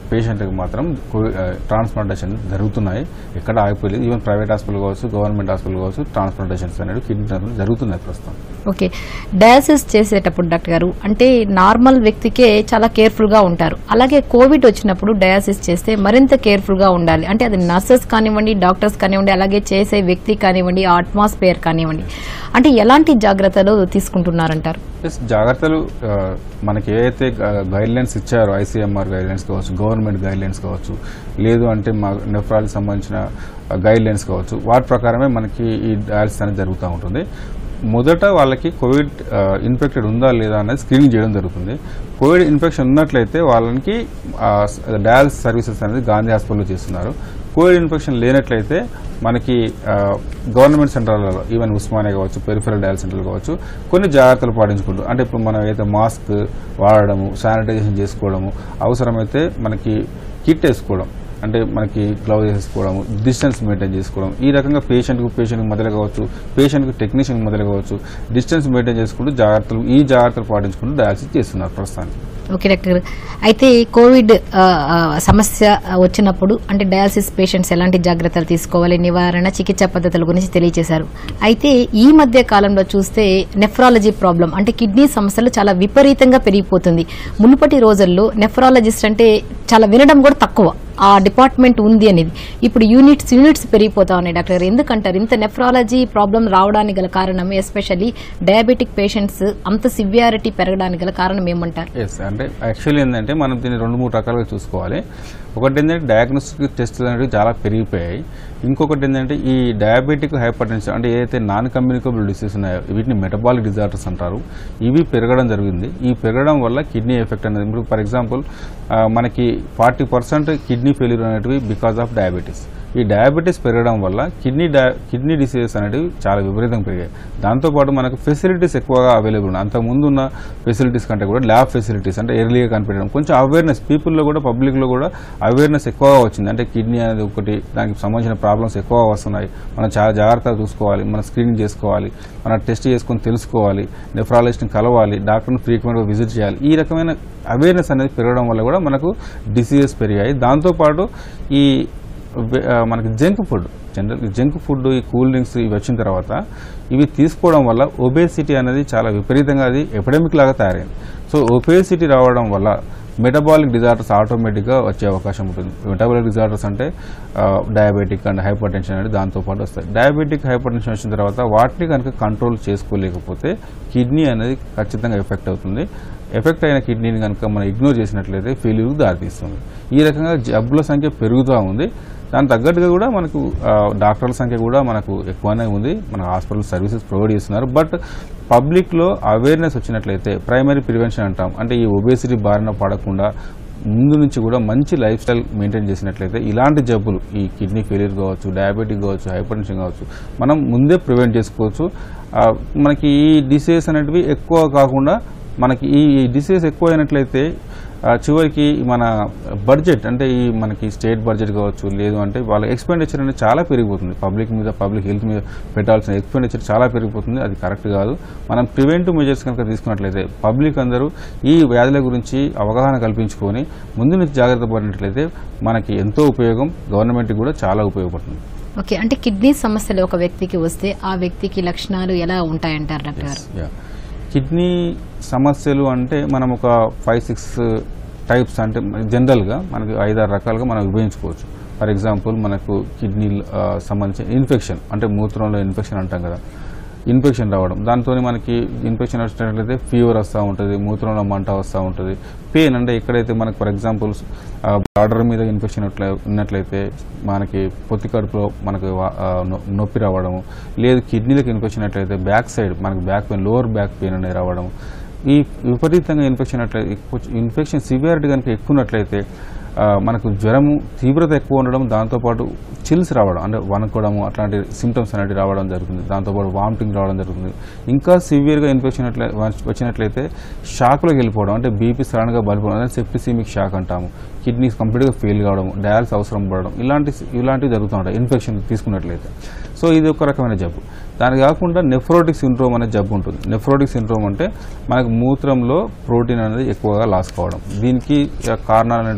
పేషెంట్కి మాత్రం ట్రాన్స్ప్లాంటేషన్ జరుగుతున్నాయి ఎక్కడ ఆగిపోలేదు ఈవెన్ ప్రైవేట్ హాస్పిటల్ కావచ్చు గవర్నమెంట్ హాస్పిటల్ కావచ్చు ట్రాన్స్ప్లాంటేషన్స్ అనేవి కిడ్నీ ట్రాన్స్ప్లాంట్ జరుగుతున్నాయి ప్రస్తుతం ఓకే డయాలసిస్ చేసేటప్పుడు డాక్టర్ గారు అంటే నార్మల్ వ్యక్తికే చాలా కేర్ఫుల్ గా ఉంటారు అలాగే కోవిడ్ వచ్చినప్పుడు డయాలసిస్ చేస్తే మరింత కేర్ఫుల్ గా ఉండాలి అంటే అది నర్సెస్ కానివ్వండి డాక్టర్స్ కానివ్వండి అలాగే చేసే వ్యక్తి కానివ్వండి అట్మాస్ఫియర్ కానివ్వండి అంటే ఎలాంటి జాగ్రత్తలు తీసుకుంటున్నారంటారు ప్లస్ జాగ్రత్తలు ఆ, మనకి ఏదైతే గైడ్ లైన్స్ ఇచ్చారో ఐసీఎంఆర్ గైడ్ లైన్స్ కావచ్చు గవర్నమెంట్ గైడ్ లైన్స్ కావచ్చు లేదు అంటే మా నెఫ్రాలజీ సంబంధించిన గైడ్ లైన్స్ కావచ్చు వాటి ప్రకారమే మనకి ఈ డయాలసిస్ అనేది జరుగుతూ ఉంటుంది మొదట వాళ్ళకి కోవిడ్ ఇన్ఫెక్టెడ్ ఉందా లేదా అనేది స్క్రీనింగ్ చేయడం జరుగుతుంది కోవిడ్ ఇన్ఫెక్షన్ ఉన్నట్లయితే వాళ్ళకి డయాలసిస్ సర్వీసెస్ అనేది గాంధీ హాస్పిటల్లో చేస్తున్నారు కోవిడ్ ఇన్ఫెక్షన్ లేనట్లయితే మనకి ఆ, గవర్నమెంట్ సెంటర్లలో ఈవెన్ ఉస్మానియా కావచ్చు పెరిఫెరల్ డయాల్ సెంటర్లు కావచ్చు కొన్ని జాగ్రత్తలు పాటించుకుంటూ అంటే ఇప్పుడు మనం ఏదైతే మాస్క్ వాడడము శానిటైజేషన్ చేసుకోవడము అవసరమైతే మనకి కిట్ వేసుకోవడం అంటే మనకి గ్లౌజ్ వేసుకోవడము డిస్టెన్స్ మెయింటైన్ చేసుకోవడం ఈ రకంగా పేషెంట్కు పేషెంట్కి మధ్యలో కావచ్చు పేషెంట్కి టెక్నీషియన్ మధ్యలో కావచ్చు డిస్టెన్స్ మెయింటైన్ చేసుకుంటూ జాగ్రత్తలు ఈ జాగ్రత్తలు పాటించుకుంటూ డయాలసిస్ చేస్తున్నారు ప్రస్తుతానికి ఓకే డాక్టర్ గారు అయితే కోవిడ్ ఆ, ఆ, సమస్య వచ్చినప్పుడు అంటే డయాలసిస్ పేషెంట్స్ ఎలాంటి జాగ్రత్తలు తీసుకోవాలి నివారణ చికిత్సా పద్ధతుల గురించి తెలియజేశారు అయితే ఈ మధ్య కాలంలో చూస్తే నెఫ్రాలజీ ప్రాబ్లం అంటే కిడ్నీ సమస్యలు చాలా విపరీతంగా పెరిగిపోతుంది మునుపటి రోజుల్లో నెఫ్రాలజిస్ట్ అంటే చాలా వినడం కూడా తక్కువ ఆ డిపార్ట్మెంట్ ఉంది అనేది ఇప్పుడు యూనిట్స్ యూనిట్స్ పెరిగిపోతా ఉన్నాయి డాక్టర్ గారు ఎందుకంటారు ఇంత నెఫ్రాలజీ ప్రాబ్లం రావడానికి గల కారణం ఎస్పెషల్లీ డయాబెటిక్ పేషెంట్స్ అంత సివియారిటీ పెరగడానికి గల కారణం ఏమంటారు ఎస్ అంటే యాక్చువల్లీ ఏంటంటే మనం దీన్ని రెండు మూడు రకాలుగా చూసుకోవాలి ఒకటి ఏంటంటే డయాగ్నోస్టిక్ టెస్ట్ అనేవి చాలా పెరిగిపోయాయి ఇంకొకటి ఏంటంటే ఈ డయాబెటిక్ హైపర్ టెన్షన్ అంటే ఏదైతే నాన్ కమ్యూనికబుల్ డిసీజ్ ఉన్నాయో వీటిని మెటబాలిక్ డిజార్డర్స్ అంటారు ఇవి పెరగడం జరిగింది ఈ పెరగడం వల్ల కిడ్నీ ఎఫెక్ట్ అనేది ఇప్పుడు ఫర్ ఎగ్జాంపుల్ మనకి ఫార్టీ పర్సెంట్ కిడ్నీ ఫెయిల్యూర్ అనేటివి బికాస్ ఆఫ్ డయాబెటీస్ ఈ డయాబెటీస్ పెరగడం వల్ల కిడ్నీ డయా కిడ్నీ డిసీజెస్ అనేవి చాలా విపరీతంగా పెరిగాయి దాంతోపాటు మనకు ఫెసిలిటీస్ ఎక్కువగా అవైలబుల్ ఉన్నాయి అంతకుముందు ఉన్న ఫెసిలిటీస్ కంటే కూడా ల్యాబ్ ఫెసిలిటీస్ అంటే ఎర్లీగా కనిపెట్టడం కొంచెం అవేర్నెస్ పీపుల్లో కూడా పబ్లిక్లో కూడా అవేర్నెస్ ఎక్కువగా వచ్చింది అంటే కిడ్నీ అనేది ఒకటి దానికి సంబంధించిన ప్రాబ్లమ్స్ ఎక్కువగా వస్తున్నాయి మనం చాలా జాగ్రత్తగా చూసుకోవాలి మనం స్క్రీనింగ్ చేసుకోవాలి మనం టెస్ట్ చేసుకొని తెలుసుకోవాలి నెఫ్రాలజిస్ట్ని కలవాలి డాక్టర్ని ఫ్రీక్వెంట్గా విజిట్ చేయాలి ఈ రకమైన అవేర్నెస్ అనేది పెరగడం వల్ల కూడా మనకు డిసీజెస్ పెరిగాయి దాంతోపాటు ఈ వె- ఆ, మనకి junk food general junk food ఈ కూల్ డ్రింక్స్ ఇవి వచ్చిన తర్వాత ఇవి తీసుకోవడం వల్ల ఒబేసిటీ అనేది చాలా విపరీతంగా అది ఎపిడమిక్ లాగా తయారైంది సో ఒబేసిటీ రావడం వల్ల మెటబాలిక్ డిజార్డర్స్ ఆటోమేటిక్గా వచ్చే అవకాశం ఉంటుంది మెటబాలిక్ డిజార్డర్స్ అంటే డయాబెటిక్ అండ్ హైపర్ టెన్షన్ అనేది దాంతోపాటు వస్తాయి డయాబెటిక్ హైపర్ టెన్షన్ వచ్చిన తర్వాత వాటిని కనుక కంట్రోల్ చేసుకోలేకపోతే కిడ్నీ అనేది ఖచ్చితంగా ఎఫెక్ట్ అవుతుంది ఎఫెక్ట్ అయిన కిడ్నీని కనుక మనం ఇగ్నోర్ చేసినట్లయితే ఫెయిల్యూర్కి దారితీస్తుంది ఈ రకంగా జబ్బుల సంఖ్య పెరుగుతూ ఉంది దాని తగ్గట్టుగా కూడా మనకు ఆ, డాక్టర్ల సంఖ్య కూడా మనకు ఎక్కువనే ఉంది మన హాస్పిటల్ సర్వీసెస్ ప్రొవైడ్ చేస్తున్నారు బట్ పబ్లిక్లో అవేర్నెస్ వచ్చినట్లయితే ప్రైమరీ ప్రివెన్షన్ అంటాం అంటే ఈ ఒబేసిటీ బారిన పడకుండా ముందు నుంచి కూడా మంచి లైఫ్ స్టైల్ మెయింటైన్ చేసినట్లయితే ఇలాంటి జబ్బులు ఈ కిడ్నీ ఫెయిలియర్ కావచ్చు డయాబెటిక్ కావచ్చు హైపర్ టెన్షన్ కావచ్చు మనం ముందే ప్రివెంట్ చేసుకోవచ్చు ఆ, మనకి ఈ డిసీజెస్ అనేటివి ఎక్కువ కాకుండా మనకి ఈ డిసీజెస్ ఎక్కువ అయినట్లయితే ఆ, చివరికి మన బడ్జెట్ అంటే ఈ మనకి స్టేట్ బడ్జెట్ కావచ్చు లేదు అంటే వాళ్ళ ఎక్స్పెండిచర్ అనేది చాలా పెరిగిపోతుంది పబ్లిక్ మీద పబ్లిక్ హెల్త్ మీద పెట్టాల్సిన ఎక్స్పెండిచర్ చాలా పెరిగిపోతుంది అది కరెక్ట్ కాదు మనం ప్రివెంటివ్ మెజర్స్ కనుక తీసుకున్నట్లయితే పబ్లిక్ అందరూ ఈ వ్యాధుల గురించి అవగాహన కల్పించుకొని ముందు నుంచి జాగ్రత్త పడినట్లయితే మనకి ఎంతో ఉపయోగం గవర్నమెంట్కి కూడా చాలా ఉపయోగపడుతుంది ఓకే అంటే కిడ్నీ సమస్యలు ఒక వ్యక్తికి వస్తే ఆ వ్యక్తికి లక్షణాలు ఎలా ఉంటాయంటారు డాక్టర్ గారు యా కిడ్నీ సమస్యలు అంటే మనం ఒక ఫైవ్ సిక్స్ టైప్స్ అంటే జనరల్గా మనకి ఐదారు రకాలుగా మనం విభజించుకోవచ్చు ఫర్ ఎగ్జాంపుల్ మనకు కిడ్నీ సంబంధించిన ఇన్ఫెక్షన్ అంటే మూత్రంలో ఇన్ఫెక్షన్ అంటాం కదా ఇన్ఫెక్షన్ రావడం దాంతో మనకి ఇన్ఫెక్షన్ వచ్చినట్లయితే ఫీవర్ వస్తూ ఉంటుంది మూత్రంలో మంట వస్తూ ఉంటుంది పెయిన్ అంటే ఎక్కడైతే మనకి ఫర్ ఎగ్జాంపుల్ బార్డర్ మీద ఇన్ఫెక్షన్ ఉన్నట్లే- ఉన్నట్లయితే మనకి పొత్తి కడుపులో మనకి వా- ఆ, నొ- నొప్పి రావడము లేదు కిడ్నీలకు ఇన్ఫెక్షన్ అయినట్లయితే బ్యాక్ సైడ్ మనకి back pain lower back pain అనేది రావడం ఈ విపరీతంగా ఇన్ఫెక్షన్ అట్లయితే ఇన్ఫెక్షన్ సివియారిటీ కనుక ఎక్కువ ఉన్నట్లయితే ఆ, మనకు జ్వరము తీవ్రత ఎక్కువ ఉండడం దాంతోపాటు చిల్స్ రావడం అంటే వణుకోవడము అట్లాంటి సిమ్టమ్స్ అనేవి రావడం జరుగుతుంది దాంతోపాటు వామిటింగ్ రావడం జరుగుతుంది ఇంకా సివియర్గా ఇన్ఫెక్షన్ అట్లా వచ్చినట్లయితే షాక్లోకి వెళ్ళిపోవడం అంటే బీపీ సడన్గా బలిపోవడం అంటే సెప్టిసిమిక్ షాక్ అంటాము కిడ్నీస్ కంప్లీట్గా ఫెయిల్ కావడం డయాలసిస్ అవసరం పడడం ఇలాంటి ఇలాంటివి జరుగుతూ ఉంటాయి ఇన్ఫెక్షన్ తీసుకున్నట్లయితే సో ఇది ఒక రకమైన జబ్బు దాని కాకుండా నెఫ్రోటిక్ సిండ్రోమ్ అనే జబ్బు ఉంటుంది నెఫ్రోటిక్ సిండ్రోమ్ అంటే మనకు మూత్రంలో ప్రోటీన్ అనేది ఎక్కువగా లాస్ కావడం దీనికి ఆ, కారణాలు అనేవి అనేకం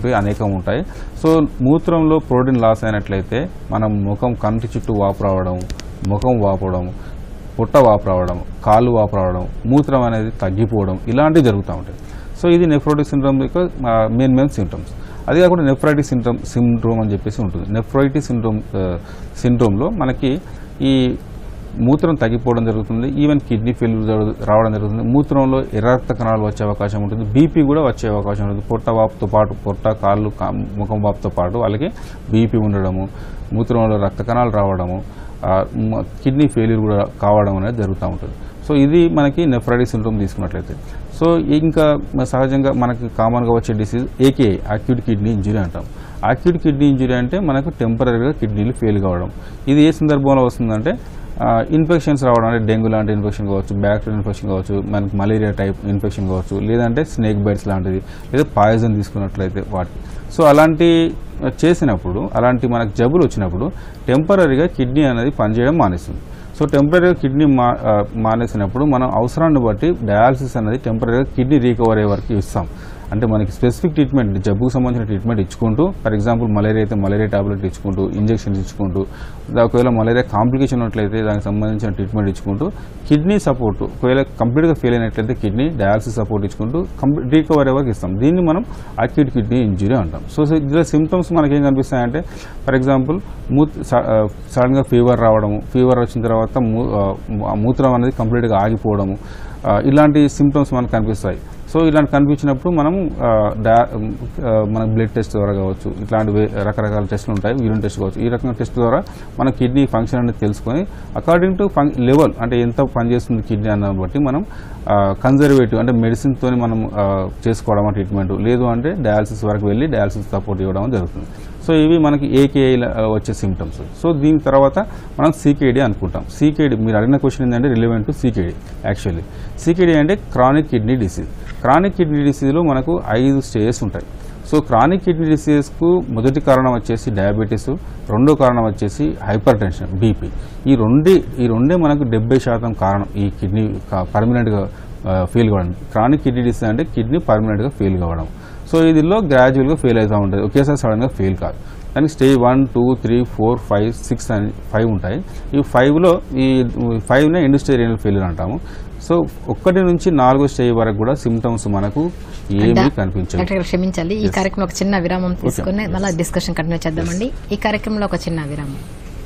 రకం ఉంటాయి సో మూత్రంలో ప్రోటీన్ లాస్ అయినట్లయితే మనం ముఖం కంటి చుట్టూ వాపు రావడం ముఖం వాపడం పుట్ట వాపు రావడం కాళ్ళు వాపు రావడం మూత్రం అనేది తగ్గిపోవడం ఇలాంటివి జరుగుతూ ఉంటాయి సో ఇది నెఫ్రోటిక్ సిండ్రోమ్ యొక్క మెయిన్ మెయిన్ సిమ్టమ్స్ అది కాకుండా నెఫ్రైటిస్ సిండ్రోమ్ సిండ్రోమ్ అని చెప్పేసి ఉంటుంది నెఫ్రైటిస్ సిండ్రోమ్ సిండ్రోమ్లో మనకి ఈ మూత్రం తగ్గిపోవడం జరుగుతుంది ఈవెన్ కిడ్నీ ఫెయిల్యూర్ జరుగు- రావడం జరుగుతుంది మూత్రంలో ఎర్ర రక్త కణాలు వచ్చే అవకాశం ఉంటుంది బీపీ కూడా వచ్చే అవకాశం ఉంటుంది పొట్ట వాపుతో పాటు పొట్ట కాళ్ళు కా- ముఖం వాపుతో పాటు వాళ్ళకి బీపీ ఉండడము మూత్రంలో రక్త కణాలు రావడము ఆ, మ- కిడ్నీ ఫెయిల్యూర్ కూడా కావడం అనేది జరుగుతూ ఉంటుంది సో ఇది మనకి నెఫ్రైటిస్ సిండ్రోమ్ తీసుకున్నట్లయితే సో ఇంకా సహజంగా మనకి కామన్గా వచ్చే disease AK acute kidney injury అంటాం అక్యూట్ కిడ్నీ ఇంజురీ అంటే మనకు టెంపరీగా కిడ్నీలు ఫెయిల్ కావడం ఇది ఏ సందర్భంలో వస్తుందంటే ఇన్ఫెక్షన్స్ రావడం అంటే డెంగ్యూ లాంటి ఇన్ఫెక్షన్ కావచ్చు బ్యాక్టీరియల్ ఇన్ఫెక్షన్ కావచ్చు మనకి మలేరియా టైప్ ఇన్ఫెక్షన్ కావచ్చు లేదంటే స్నేక్ బైట్స్ లాంటిది లేదా పాయిజన్ తీసుకున్నట్లయితే వాటికి సో అలాంటి ఆ, చేసినప్పుడు అలాంటి మనకు జబ్బులు వచ్చినప్పుడు టెంపరీగా కిడ్నీ అనేది పనిచేయడం మానేస్తుంది సో టెంపరీగా కిడ్నీ మా ఆ, మానేసినప్పుడు మనం అవసరాన్ని బట్టి డయాలసిస్ అనేది టెంపరీగా కిడ్నీ రీకవర్ అయ్యే వరకు ఇస్తాం అంటే మనకి స్పెసిఫిక్ ట్రీట్మెంట్ జబ్బుకు సంబంధించిన ట్రీట్మెంట్ ఇచ్చుకుంటూ ఫర్ ఎగ్జాంపుల్ మలేరియా అయితే మలేరియా టాబ్లెట్ ఇచ్చుకుంటూ ఇంజెక్షన్స్ ఇచ్చుకుంటూ ఒకవేళ మలేరియా కాంప్లికేషన్ ఉన్నట్లయితే దానికి సంబంధించిన ట్రీట్మెంట్ ఇచ్చుకుంటూ కిడ్నీ సపోర్ట్ ఒకవేళ కంప్లీట్గా ఫెయిల్ అయినట్లయితే కిడ్నీ డయాలసిస్ సపోర్ట్ ఇచ్చుకుంటూ కంప్లీట్ రీకవర్ వరకు ఇస్తాం దీన్ని మనం అక్యూట్ కిడ్నీ ఇంజురీ అంటాం సో సో ఇందులో సిమ్టమ్స్ మనకి ఏం కనిపిస్తాయంటే ఫర్ ఎగ్జాంపుల్ మూత్ సడన్గా ఫీవర్ రావడము ఫీవర్ వచ్చిన తర్వాత మూ- ఆ, మూత్రం అనేది కంప్లీట్గా ఆగిపోవడము ఆ, ఇలాంటి సిమ్టమ్స్ మనకు కనిపిస్తాయి సో ఇలాంటి కనిపించినప్పుడు మనం ఆ, డా- ఆ, మన బ్లడ్ టెస్ట్ ద్వారా కావచ్చు ఇట్లాంటి వే- రకరకాల టెస్టులు ఉంటాయి యూరిన్ టెస్ట్ కావచ్చు ఈ రకమైన టెస్ట్ ద్వారా మన కిడ్నీ ఫంక్షన్ అనేది తెలుసుకొని అకార్డింగ్ టు లెవెల్ అంటే ఎంత పనిచేస్తుంది కిడ్నీ అన్న బట్టి మనం కన్జర్వేటివ్ అంటే మెడిసిన్తో మనం ఆ, చేసుకోవడం ట్రీట్మెంట్ లేదు అంటే డయాలసిస్ వరకు వెళ్ళి డయాలసిస్ సపోర్ట్ ఇవ్వడం జరుగుతుంది సో ఇవి మనకి ఏకేఐ వచ్చే సిమ్టమ్స్ సో దీని తర్వాత మనం సీకేడి అనుకుంటాం సీకేడి మీరు అడిగిన క్వశ్చన్ ఏంటంటే relevant to CKD actually CKD అంటే chronic kidney disease chronic kidney డిసీజ్లో మనకు ఐదు స్టేజెస్ ఉంటాయి సో క్రానిక్ కిడ్నీ డిసీజ్కు మొదటి కారణం వచ్చేసి డయాబెటీస్ రెండో కారణం వచ్చేసి హైపర్ టెన్షన్ బీపీ ఈ రెండే ఈ రెండే మనకు డెబ్బై శాతం కారణం ఈ కిడ్నీ పర్మనెంట్గా ఫెయిల్ కావడం క్రానిక్ కిడ్నీ డిసీజ్ అంటే కిడ్నీ పర్మనెంట్గా ఫెయిల్ కావడం సో ఇదిలో గ్రాడ్యువల్గా ఫెయిల్ అవుతూ ఉంటుంది ఒకేసారి సడన్గా ఫెయిల్ కాదు దానికి stage one two three four five six అని ఫైవ్ ఉంటాయి ఈ ఫైవ్లో ఈ ఫైవ్నే ఎండ్ స్టేజ్ రేనల్ ఫెయిల్యూర్ అంటాము సో ఒక్కటి నుంచి నాలుగో స్టేజ్ వరకు కూడా సిమ్టమ్స్ మనకు ఏమీ కనిపించవు డాక్టర్ గారు క్షమించాలి ఈ కార్యక్రమంలో ఒక చిన్న విరామం తీసుకుని మళ్ళీ డిస్కషన్ కంటిన్యూ చేద్దామండి ఈ కార్యక్రమంలో ఒక చిన్న విరామం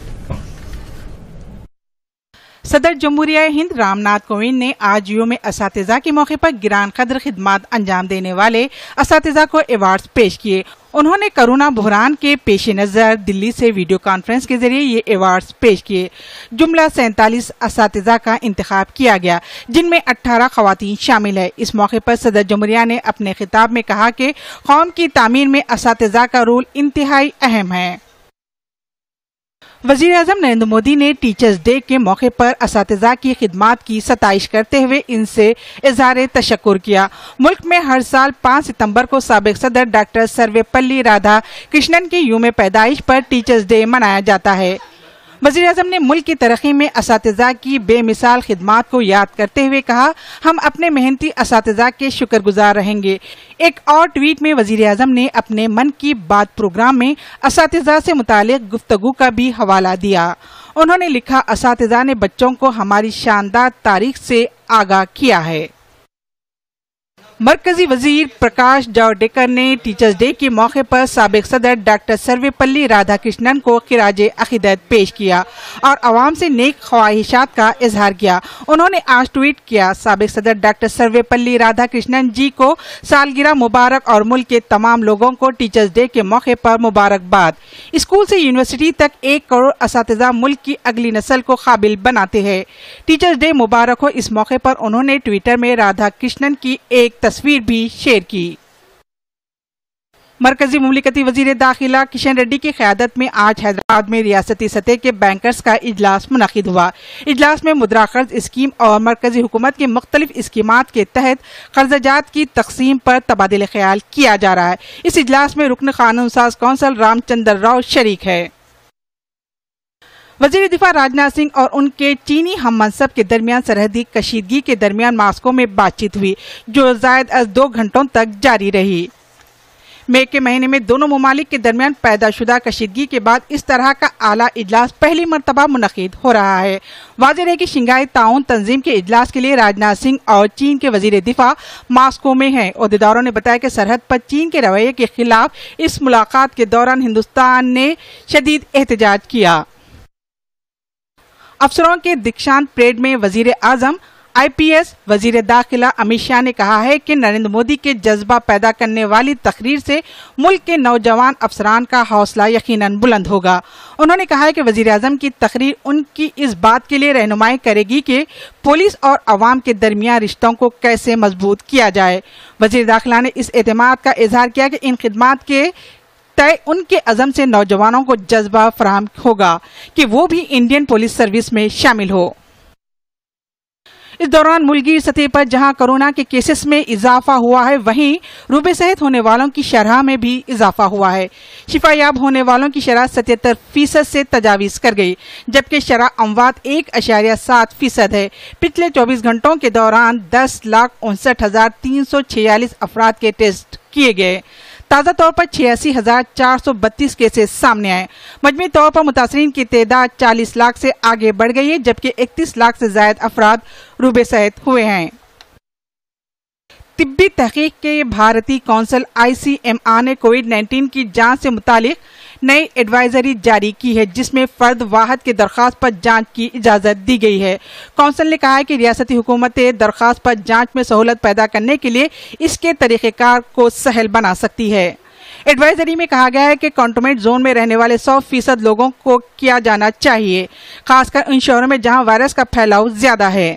सदर जमहूरिया हिंद रामनाथ कोविंद ने आज यूओ में इसातिजा के मौके पर गिरान कदर खिदमत अंजाम देने वाले इसातिजा को अवार्ड पेश किए उन्होंने कोरोना बहरान के पेश नज़र दिल्ली से वीडियो कॉन्फ्रेंस के जरिए ये अवार्ड पेश किए जुमला सैंतालीस इसातिजा का इंतखब किया गया जिनमें 18 खवतान शामिल है इस मौके पर सदर जमहूरिया ने अपने खिताब में कहा कि कौम की तामीर में इसातिजा का रोल इंतहाई अहम है वजीर अजम नरेंद्र मोदी ने टीचर्स डे के मौके पर इसातिजा की खिदमत की सताइश करते हुए इनसे इजहार तशक्र किया मुल्क में हर साल 5 सितंबर को सबक सदर डॉक्टर सर्वेपल्ली राधा कृष्णन की यूम पैदाइश पर टीचर्स डे मनाया जाता है वजीर अजम ने मुल्क की तरक्की में इसातिजा की बेमिसाल खिदमात को याद करते हुए कहा हम अपने मेहनती इसातिजा के शुक्रगुजार रहेंगे एक और ट्वीट में वजीर अजम ने अपने मन की बात प्रोग्राम में इसातिजा से मुतालिक गुफ्तगु का भी हवाला दिया उन्होंने लिखा इसातिजा ने बच्चों को हमारी शानदार तारीख से आगाह किया है मरकजी वजीर प्रकाश जावडेकर ने टीचर्स डे के मौके पर सबक सदर डॉक्टर सर्वेपल्ली राधाकृष्णन को खिराज अकीदत पेश किया और आवाम से नेक ख्वाहिशात का इजहार किया उन्होंने आज ट्वीट किया सबक सदर डॉक्टर सर्वेपल्ली राधाकृष्णन जी को सालगिरह मुबारक और मुल्क के तमाम लोगों को टीचर्स डे के मौके पर मुबारकबाद स्कूल से यूनिवर्सिटी तक एक करोड़ इसातिजा मुल्क की अगली नस्ल को काबिल बनाते हैं टीचर्स डे मुबारक हो इस मौके पर उन्होंने ट्विटर में राधा कृष्णन की एक तस्वीर भी शेयर की मरकजी ममलिकती वजीर दाखिला किशन रेड्डी की क्यादत में आज हैदराबाद में रियासती सतह के बैंकर्स का इजलास मुनद हुआ इजलास में मुद्रा कर्ज स्कीम और मरकजी हुकूमत की मुख्तलिफ स्कीमात के तहत कर्जाजात की तकसीम पर तबादला ख्याल किया जा रहा है इस इजलास में रुकन कानून साज कौंसल रामचंद्र राव शरीक है वजीर दिफा राजनाथ सिंह और उनके चीनी हम मनसब के दरमियान सरहदी कशीदगी के दरमियान मास्को में बातचीत हुई जो जायद अज दो घंटों तक जारी रही मई के महीने में दोनों ममालिक के दरमियान पैदाशुदा कशीदगी के बाद इस तरह का आला इजलास पहली मरतबा मुनद हो रहा है वाजह है कि शिंगाई ताउन तंजीम के इजलास के लिए राजनाथ सिंह और चीन के वजीर दिफा मास्को में हैं अहदेदारों ने बताया कि सरहद पर चीन के रवैये के खिलाफ इस मुलाकात के दौरान हिंदुस्तान ने शदीद एहतजाज किया अफसरों के दीक्षांत परेड में वजीर आजम आईपीएस वजीर दाखिला अमित शाह ने कहा है कि नरेंद्र मोदी के जज्बा पैदा करने वाली तकरीर से मुल्क के नौजवान अफसरान का हौसला यकीनन बुलंद होगा उन्होंने कहा है कि वजीर अजम की तकरीर उनकी इस बात के लिए रहनुमाई करेगी कि पुलिस और अवाम के दरमियान रिश्तों को कैसे मजबूत किया जाए वजीर दाखिला ने इस एतमाद का इजहार किया कि इन खिदमात के तय उनके अजम से नौजवानों को जज्बा फराहम होगा कि वो भी इंडियन पुलिस सर्विस में शामिल हो इस दौरान मुलगी सतह पर जहां कोरोना के केसेस में इजाफा हुआ है वहीं रूबे सहित होने वालों की शरह में भी इजाफा हुआ है शिफायाब होने वालों की शरह सतहत्तर फीसद से तजावीज कर गई जबकि शरह अमवात एक अशारिया सात फीसद है पिछले 24 घंटों के दौरान दस लाख उनसठ हजार तीन सौ छियालीस अफराद के टेस्ट किए गए ताज़ा तौर पर छियासी हजार चार सौ बत्तीस केसेस सामने आए मजमू तौर पर मुतासरीन की तादाद चालीस लाख से आगे बढ़ गई है जबकि इकतीस लाख से जायद अफराद रूबे सहित हुए हैं तिब्बी तहकीक के भारतीय कौंसिल आईसीएमआर ने कोविड 19 की जांच से मुतालिक नई एडवाइजरी जारी की है जिसमें फर्द वाहद की दरखास्त पर जांच की इजाजत दी गई है कौंसिल ने कहा है कि रियासती हुकूमतें दरखास्त पर जांच में सहूलत पैदा करने के लिए इसके तरीक़ेकार को सहल बना सकती है एडवाइजरी में कहा गया है कि कंटोनमेंट जोन में रहने वाले 100 फीसद लोगों को किया जाना चाहिए खासकर उन शहरों में जहां वायरस का फैलाव ज्यादा है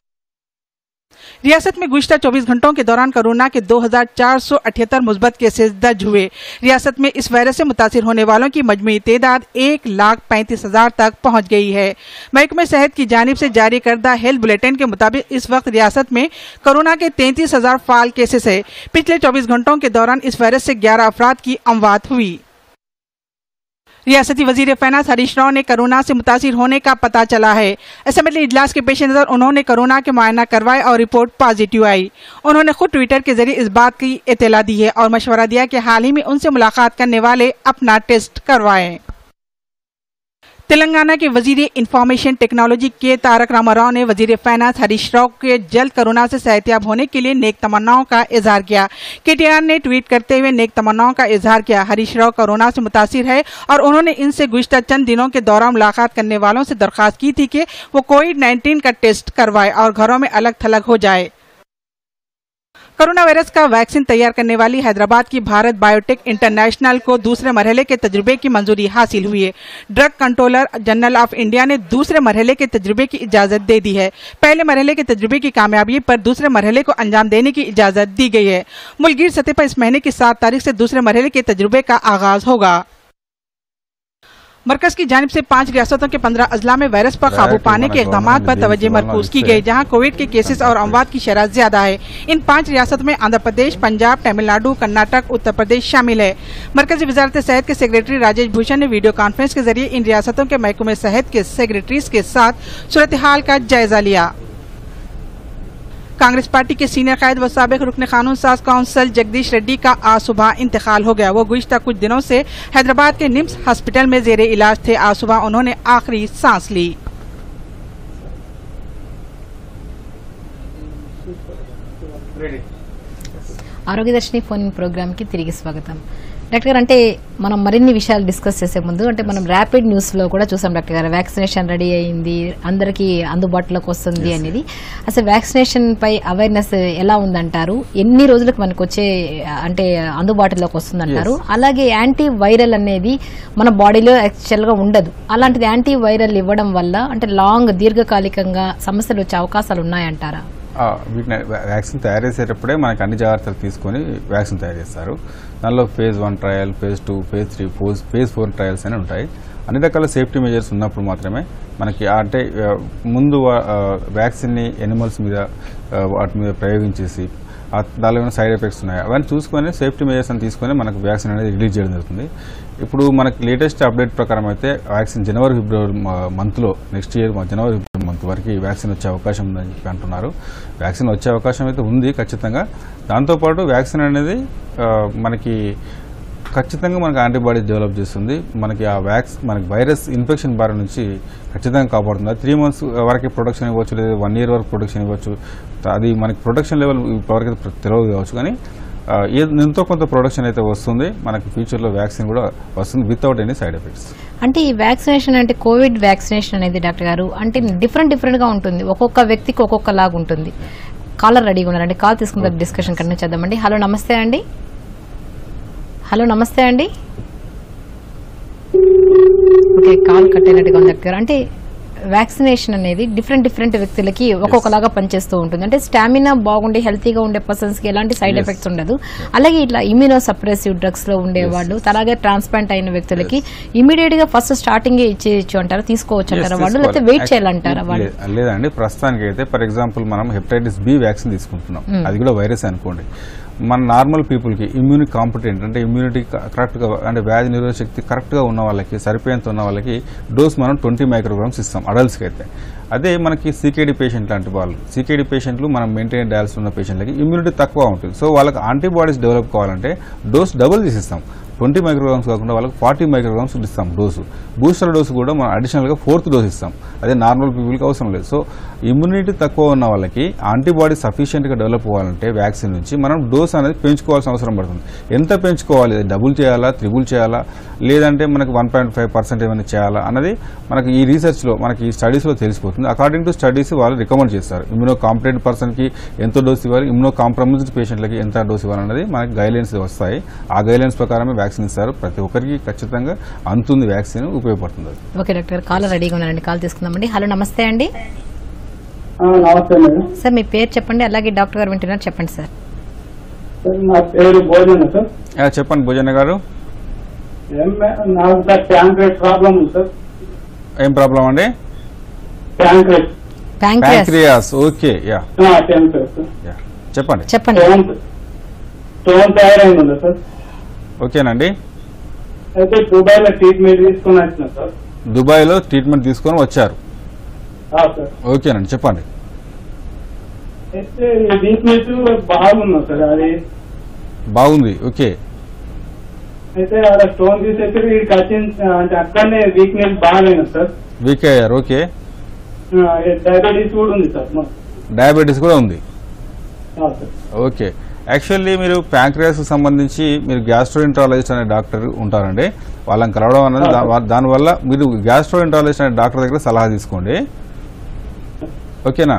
रियासत में गुजशत 24 घंटों के दौरान कोरोना के दो हजार मुस्बत केसेस दर्ज हुए रियासत में इस वायरस से मुतासर होने वालों की मजमू तादाद एक लाख पैंतीस हजार तक पहुंच गई है महकमे सेहत की जानब से जारी करदा हेल्थ बुलेटिन के मुताबिक इस वक्त रियासत में कोरोना के तैंतीस हजार फाल केसेस है पिछले 24 घंटों के दौरान इस वायरस से 11 अफराद की अमवात हुई रियासती वजीर फाइनेंस हरीश राव ने कोरोना से मुतासर होने का पता चला है असेंबली इजलास के पेश नज़र उन्होंने कोरोना के मुआयना करवाए और रिपोर्ट पॉजिटिव आई उन्होंने खुद ट्विटर के जरिए इस बात की इतला दी है और मशवरा दिया कि हाल ही में उनसे मुलाकात करने वाले अपना टेस्ट करवाएं तेलंगाना के वजीर इंफॉर्मेशन टेक्नोलॉजी के तारक रामाराव ने वजीर फाइनेंस हरीश राव के जल्द कोरोना से सेहतियाब होने के लिए नेक तमन्नाओं का इजहार किया केटीआर ने ट्वीट करते हुए नेक तमन्नाओं का इजहार किया हरीश राव कोरोना से मुतासर है और उन्होंने इनसे गुजशत चंद दिनों के दौरान मुलाकात करने वालों से दरख्वास्त की थी कि वो कोविड नाइन्टीन का टेस्ट करवाए और घरों में अलग थलग हो जाए कोरोना वायरस का वैक्सीन तैयार करने वाली हैदराबाद की भारत बायोटेक इंटरनेशनल को दूसरे मरहले के तजुर्बे की मंजूरी हासिल हुई है drug controller general of India ने दूसरे मरहले के तजुर्बे की इजाजत दे दी है पहले मरहले के तजुर्बे की कामयाबी पर दूसरे मरहले को अंजाम देने की इजाजत दी गई है मुलगीर सतह पर इस महीने की सात तारीख से दूसरे मरहले के तजुर्बे का आगाज होगा मरकज की जानब से पांच रियासतों के पंद्रह अजला में वायरस पर काबू पाने के इकदाम पर तवज्जो मरकूज की गई जहां कोविड के केसेस और अमवात की शरह ज्यादा है इन पांच रियासतों में आंध्र प्रदेश पंजाब तमिलनाडु कर्नाटक उत्तर प्रदेश शामिल है मरकजी वजारत सेहत के सेक्रेटरी राजेश भूषण ने वीडियो कॉन्फ्रेंस के जरिए इन रियासतों के महकमे सेहत के सेक्रेटरीज के साथ सूरत हाल का जायजा लिया कांग्रेस पार्टी के सीनियर कायद व सबक रुकन कानून साज काउंसिल जगदीश रेड्डी का आज सुबह इंतकाल हो गया वो गुजशत कुछ दिनों से हैदराबाद के निम्स हॉस्पिटल में जेर इलाज थे आज सुबह उन्होंने आखिरी सांस ली రెడీ ఆరోగ్య దర్శిని ఫోన్ ప్రోగ్రామ్ కి తిరిగి స్వాగతం డాక్టర్ గారు అంటే మనం మరిన్ని విషయాలు డిస్కస్ చేసే ముందు అంటే మనం ర్యాపిడ్ న్యూస్ లో కూడా చూసాం డాక్టర్ గారు వ్యాక్సినేషన్ రెడీ అయింది అందరికీ అందుబాటులోకి వస్తుంది అనేది అసలు వ్యాక్సినేషన్ పై అవేర్నెస్ ఎలా ఉందంటారు ఎన్ని రోజులకు మనకు వచ్చే అంటే అందుబాటులోకి వస్తుందంటారు అలాగే యాంటీ వైరల్ అనేది మన బాడీలో యాక్చువల్ గా ఉండదు అలాంటిది యాంటీ వైరల్ ఇవ్వడం వల్ల అంటే లాంగ్ దీర్ఘకాలికంగా సమస్యలు వచ్చే అవకాశాలు ఉన్నాయంటారా ఆ, వీటిని వ్యా- వ్యాక్సిన్ తయారు చేసేటప్పుడే మనకి అన్ని జాగ్రత్తలు తీసుకొని వ్యాక్సిన్ తయారు చేస్తారు దానిలో phase one trial phase two phase three phase phase four trials అని ఉంటాయి అన్ని రకాల సేఫ్టీ మెజర్స్ ఉన్నప్పుడు మాత్రమే మనకి ఆ అంటే ఆ, ముందు వా- ఆ, వ్యాక్సిన్ని ఎనిమల్స్ మీద ఆ, వాటి మీద ప్రయోగించేసి ఆ దానిలో ఏమైనా సైడ్ ఎఫెక్ట్స్ ఉన్నాయి అవన్నీ చూసుకొని సేఫ్టీ మెజర్స్ అని తీసుకొని మనకు వ్యాక్సిన్ అనేది రిలీజ్ చేయడం జరుగుతుంది ఇప్పుడు మనకి లేటెస్ట్ అప్డేట్ ప్రకారం అయితే వ్యాక్సిన్ జనవరి ఫిబ్రవరి మంత్లో నెక్స్ట్ ఇయర్ జనవరి ఫిబ్రవరి మంత్ వరకు ఈ వ్యాక్సిన్ వచ్చే అవకాశం ఉందని చెప్పి అంటున్నారు వ్యాక్సిన్ వచ్చే అవకాశం అయితే ఉంది ఖచ్చితంగా దాంతోపాటు వ్యాక్సిన్ అనేది ఆ, మనకి ఖచ్చితంగా మనకి యాంటీబాడీస్ డెవలప్ చేస్తుంది మనకి ఆ వ్యాక్స్ మనకి వైరస్ ఇన్ఫెక్షన్ బారి నుంచి ఖచ్చితంగా కాపాడుతుంది అది త్రీ మంత్స్ వరకు ప్రొటెక్షన్ ఇవ్వచ్చు లేదా వన్ ఇయర్ వరకు ప్రొటెక్షన్ ఇవ్వచ్చు అది మనకి ప్రొటెక్షన్ లెవెల్ ఇప్పటివరకు తెలియదు కావచ్చు కానీ ఆ, ఏ- ఎంతో కొంత ప్రొడక్షన్ అయితే వస్తుంది మనకి ఫ్యూచర్లో వ్యాక్సిన్ కూడా వస్తుంది వితౌట్ ఎనీ సైడ్ ఎఫెక్ట్స్ అంటే ఈ వ్యాక్సినేషన్ అంటే కోవిడ్ వ్యాక్సినేషన్ అనేది డాక్టర్ గారు అంటే డిఫరెంట్ డిఫరెంట్ గా ఉంటుంది ఒక్కొక్క వ్యక్తికి ఒక్కొక్క లాగా ఉంటుంది కాలర్ రెడీగా ఉన్నారండి కాల్ తీసుకున్న డిస్కషన్ కంటిన్యూ చేద్దామండి హలో నమస్తే అండి హలో నమస్తే అండి ఓకే కాల్ కట్ అయినట్టుగా ఉంది డాక్టర్ గారు అంటే వ్యాక్సినేషన్ అనేది డిఫరెంట్ డిఫరెంట్ వ్యక్తులకి ఒక్కొక్కలాగా పనిచేస్తూ ఉంటుంది అంటే స్టామినా బాగుండి హెల్తీగా ఉండే పర్సన్స్ కి ఎలాంటి సైడ్ Yes. ఎఫెక్ట్స్ ఉండదు అలాగే ఇట్లా ఇమ్యూనో సప్రెసివ్ డ్రగ్స్ లో ఉండేవాళ్ళు అలాగే ట్రాన్స్ప్లాంట్ అయిన వ్యక్తులకి ఇమీడియట్ గా ఫస్ట్ స్టార్టింగ్ ఇచ్చేయచ్చు అంటారా తీసుకోవచ్చు అంటారా వాళ్ళు లేకపోతే వెయిట్ చేయాలంటారా వాళ్ళు లే- లేదండి ప్రస్తుతానికి అయితే ఫర్ ఎగ్జాంపుల్ మనం హెపటైటిస్ బి వ్యాక్సిన్ తీసుకుంటున్నాం అది కూడా వైరస్ అనుకోండి మన నార్మల్ పీపుల్కి ఇమ్యూని కాంపిటెంట్ అంటే ఇమ్యూనిటీ కరెక్ట్గా అంటే వ్యాధి నిరోధక శక్తి కరెక్ట్గా ఉన్న వాళ్ళకి సరిపోయేంత ఉన్న వాళ్ళకి డోస్ మనం ట్వంటీ మైక్రోగ్రామ్స్ ఇస్తాం అడల్ట్స్కి అయితే అదే మనకి సీకేడీ పేషెంట్ లాంటి వాళ్ళు సీకేడీ పేషెంట్లు మనం మెయింటైన్ డయాల్సి ఉన్న పేషెంట్లకి ఇమ్యూనిటీ తక్కువ ఉంటుంది సో వాళ్ళకి యాంటీబాడీస్ డెవలప్ కావాలంటే డోస్ డబుల్ తీసిస్తాం ట్వంటీ మైక్రోగ్రామ్స్ కాకుండా వాళ్ళకి ఫార్టీ మైక్రోగ్రామ్స్ ఇస్తాం డోసు బూస్టర్ డోసు కూడా మనం అడిషనల్గా ఫోర్త్ డోస్ ఇస్తాం అదే నార్మల్ పీపుల్కి అవసరం లేదు సో ఇమ్యూనిటీ తక్కువ ఉన్న వాళ్ళకి యాంటీబాడీ సఫిషియెంట్గా డెవలప్ అవ్వాలంటే వ్యాక్సిన్ నుంచి మనం డోస్ అనేది పెంచుకోవాల్సిన అవసరం పడుతుంది ఎంత పెంచుకోవాలి డబుల్ చేయాలా త్రిబుల్ చేయాలా లేదంటే మనకి వన్ పాయింట్ ఫైవ్ పర్సెంట్ ఏమైనా చేయాలా అన్నది మనకి ఈ రీసెర్చ్లో మనకి ఈ స్టడీస్లో తెలిసిపోతుంది అకార్డింగ్ టు స్టడీస్ వాళ్ళు రికమెండ్ చేస్తారు ఇమ్యూనో కాంపిటెంట్ పర్సన్కి ఎంత డోస్ ఇవ్వాలి ఇమ్యూనో కాంప్రమైజ్డ్ పేషెంట్లకి ఎంత డోస్ ఇవ్వాలన్నది మనకి గైడ్లైన్స్ వస్తాయి ఆ గైడ్లైన్స్ ప్రకారమే వ్యాక్సిన్ ఇస్తారు ప్రతి ఒక్కరికి ఖచ్చితంగా అంతుంది వ్యాక్సిన్ ఉపయోగపడుతుంది అది ఓకే డాక్టర్ గారు కాలర్ రెడీగా ఉన్నారండి కాల్ తీసుకుందామండి హలో నమస్తే అండి ఆ, నమస్తే మేడం సార్ మీ పేరు చెప్పండి అలాగే డాక్టర్ గారు వింటున్నారు చెప్పండి సార్ సార్, నా పేరు భోజన సార్ ఆ, చెప్పండి భుజన్న గారు ఏం మే- నాకు సార్ ప్యాంక్రెట్ ప్రాబ్లం ఉంది సార్ ఏం ప్రాబ్లం అండి ప్యాంక్రెట్ ప్యాంక్రియాస్ ప్యాంక్రియాస్ ఓకే యా ప్యాంక్రెట్ సార్ యా చెప్పండి చెప్పండి స్టోన్ స్టోన్ తయారైంది ఉంది సార్ ఓకేనండి అయితే దుబాయ్లో ట్రీట్మెంట్ తీసుకుని వచ్చిన సార్ దుబాయ్లో ట్రీట్మెంట్ తీసుకొని వచ్చారు ఆ, సార్ ఓకేనండి చెప్పండి అయితే వీక్నెస్ బాగున్నా సార్ అది బాగుంది ఓకే అయితే ఆడ స్టోన్ తీసేసి వీడికి వచ్చింది అంటే అక్కడనే వీక్నెస్ బాగాలేదు సార్ వీక్ అయ్యారు ఓకే డయాబెటీస్ కూడా ఉంది సార్ మాకు. డయాబెటీస్ కూడా ఉంది ఆ, సార్ ఓకే యాక్చువల్లీ మీరు ప్యాంక్రియాస్ సంబంధించి మీరు గ్యాస్ట్రోఇంట్రాలజిస్ట్ అనే డాక్టర్ ఉంటారండి వాళ్ళని కలవడం అనేది దా- వా- దానివల్ల మీరు గ్యాస్ట్రోఇంట్రాలజిస్ట్ అనే డాక్టర్ దగ్గర సలహా తీసుకోండి ఓకేనా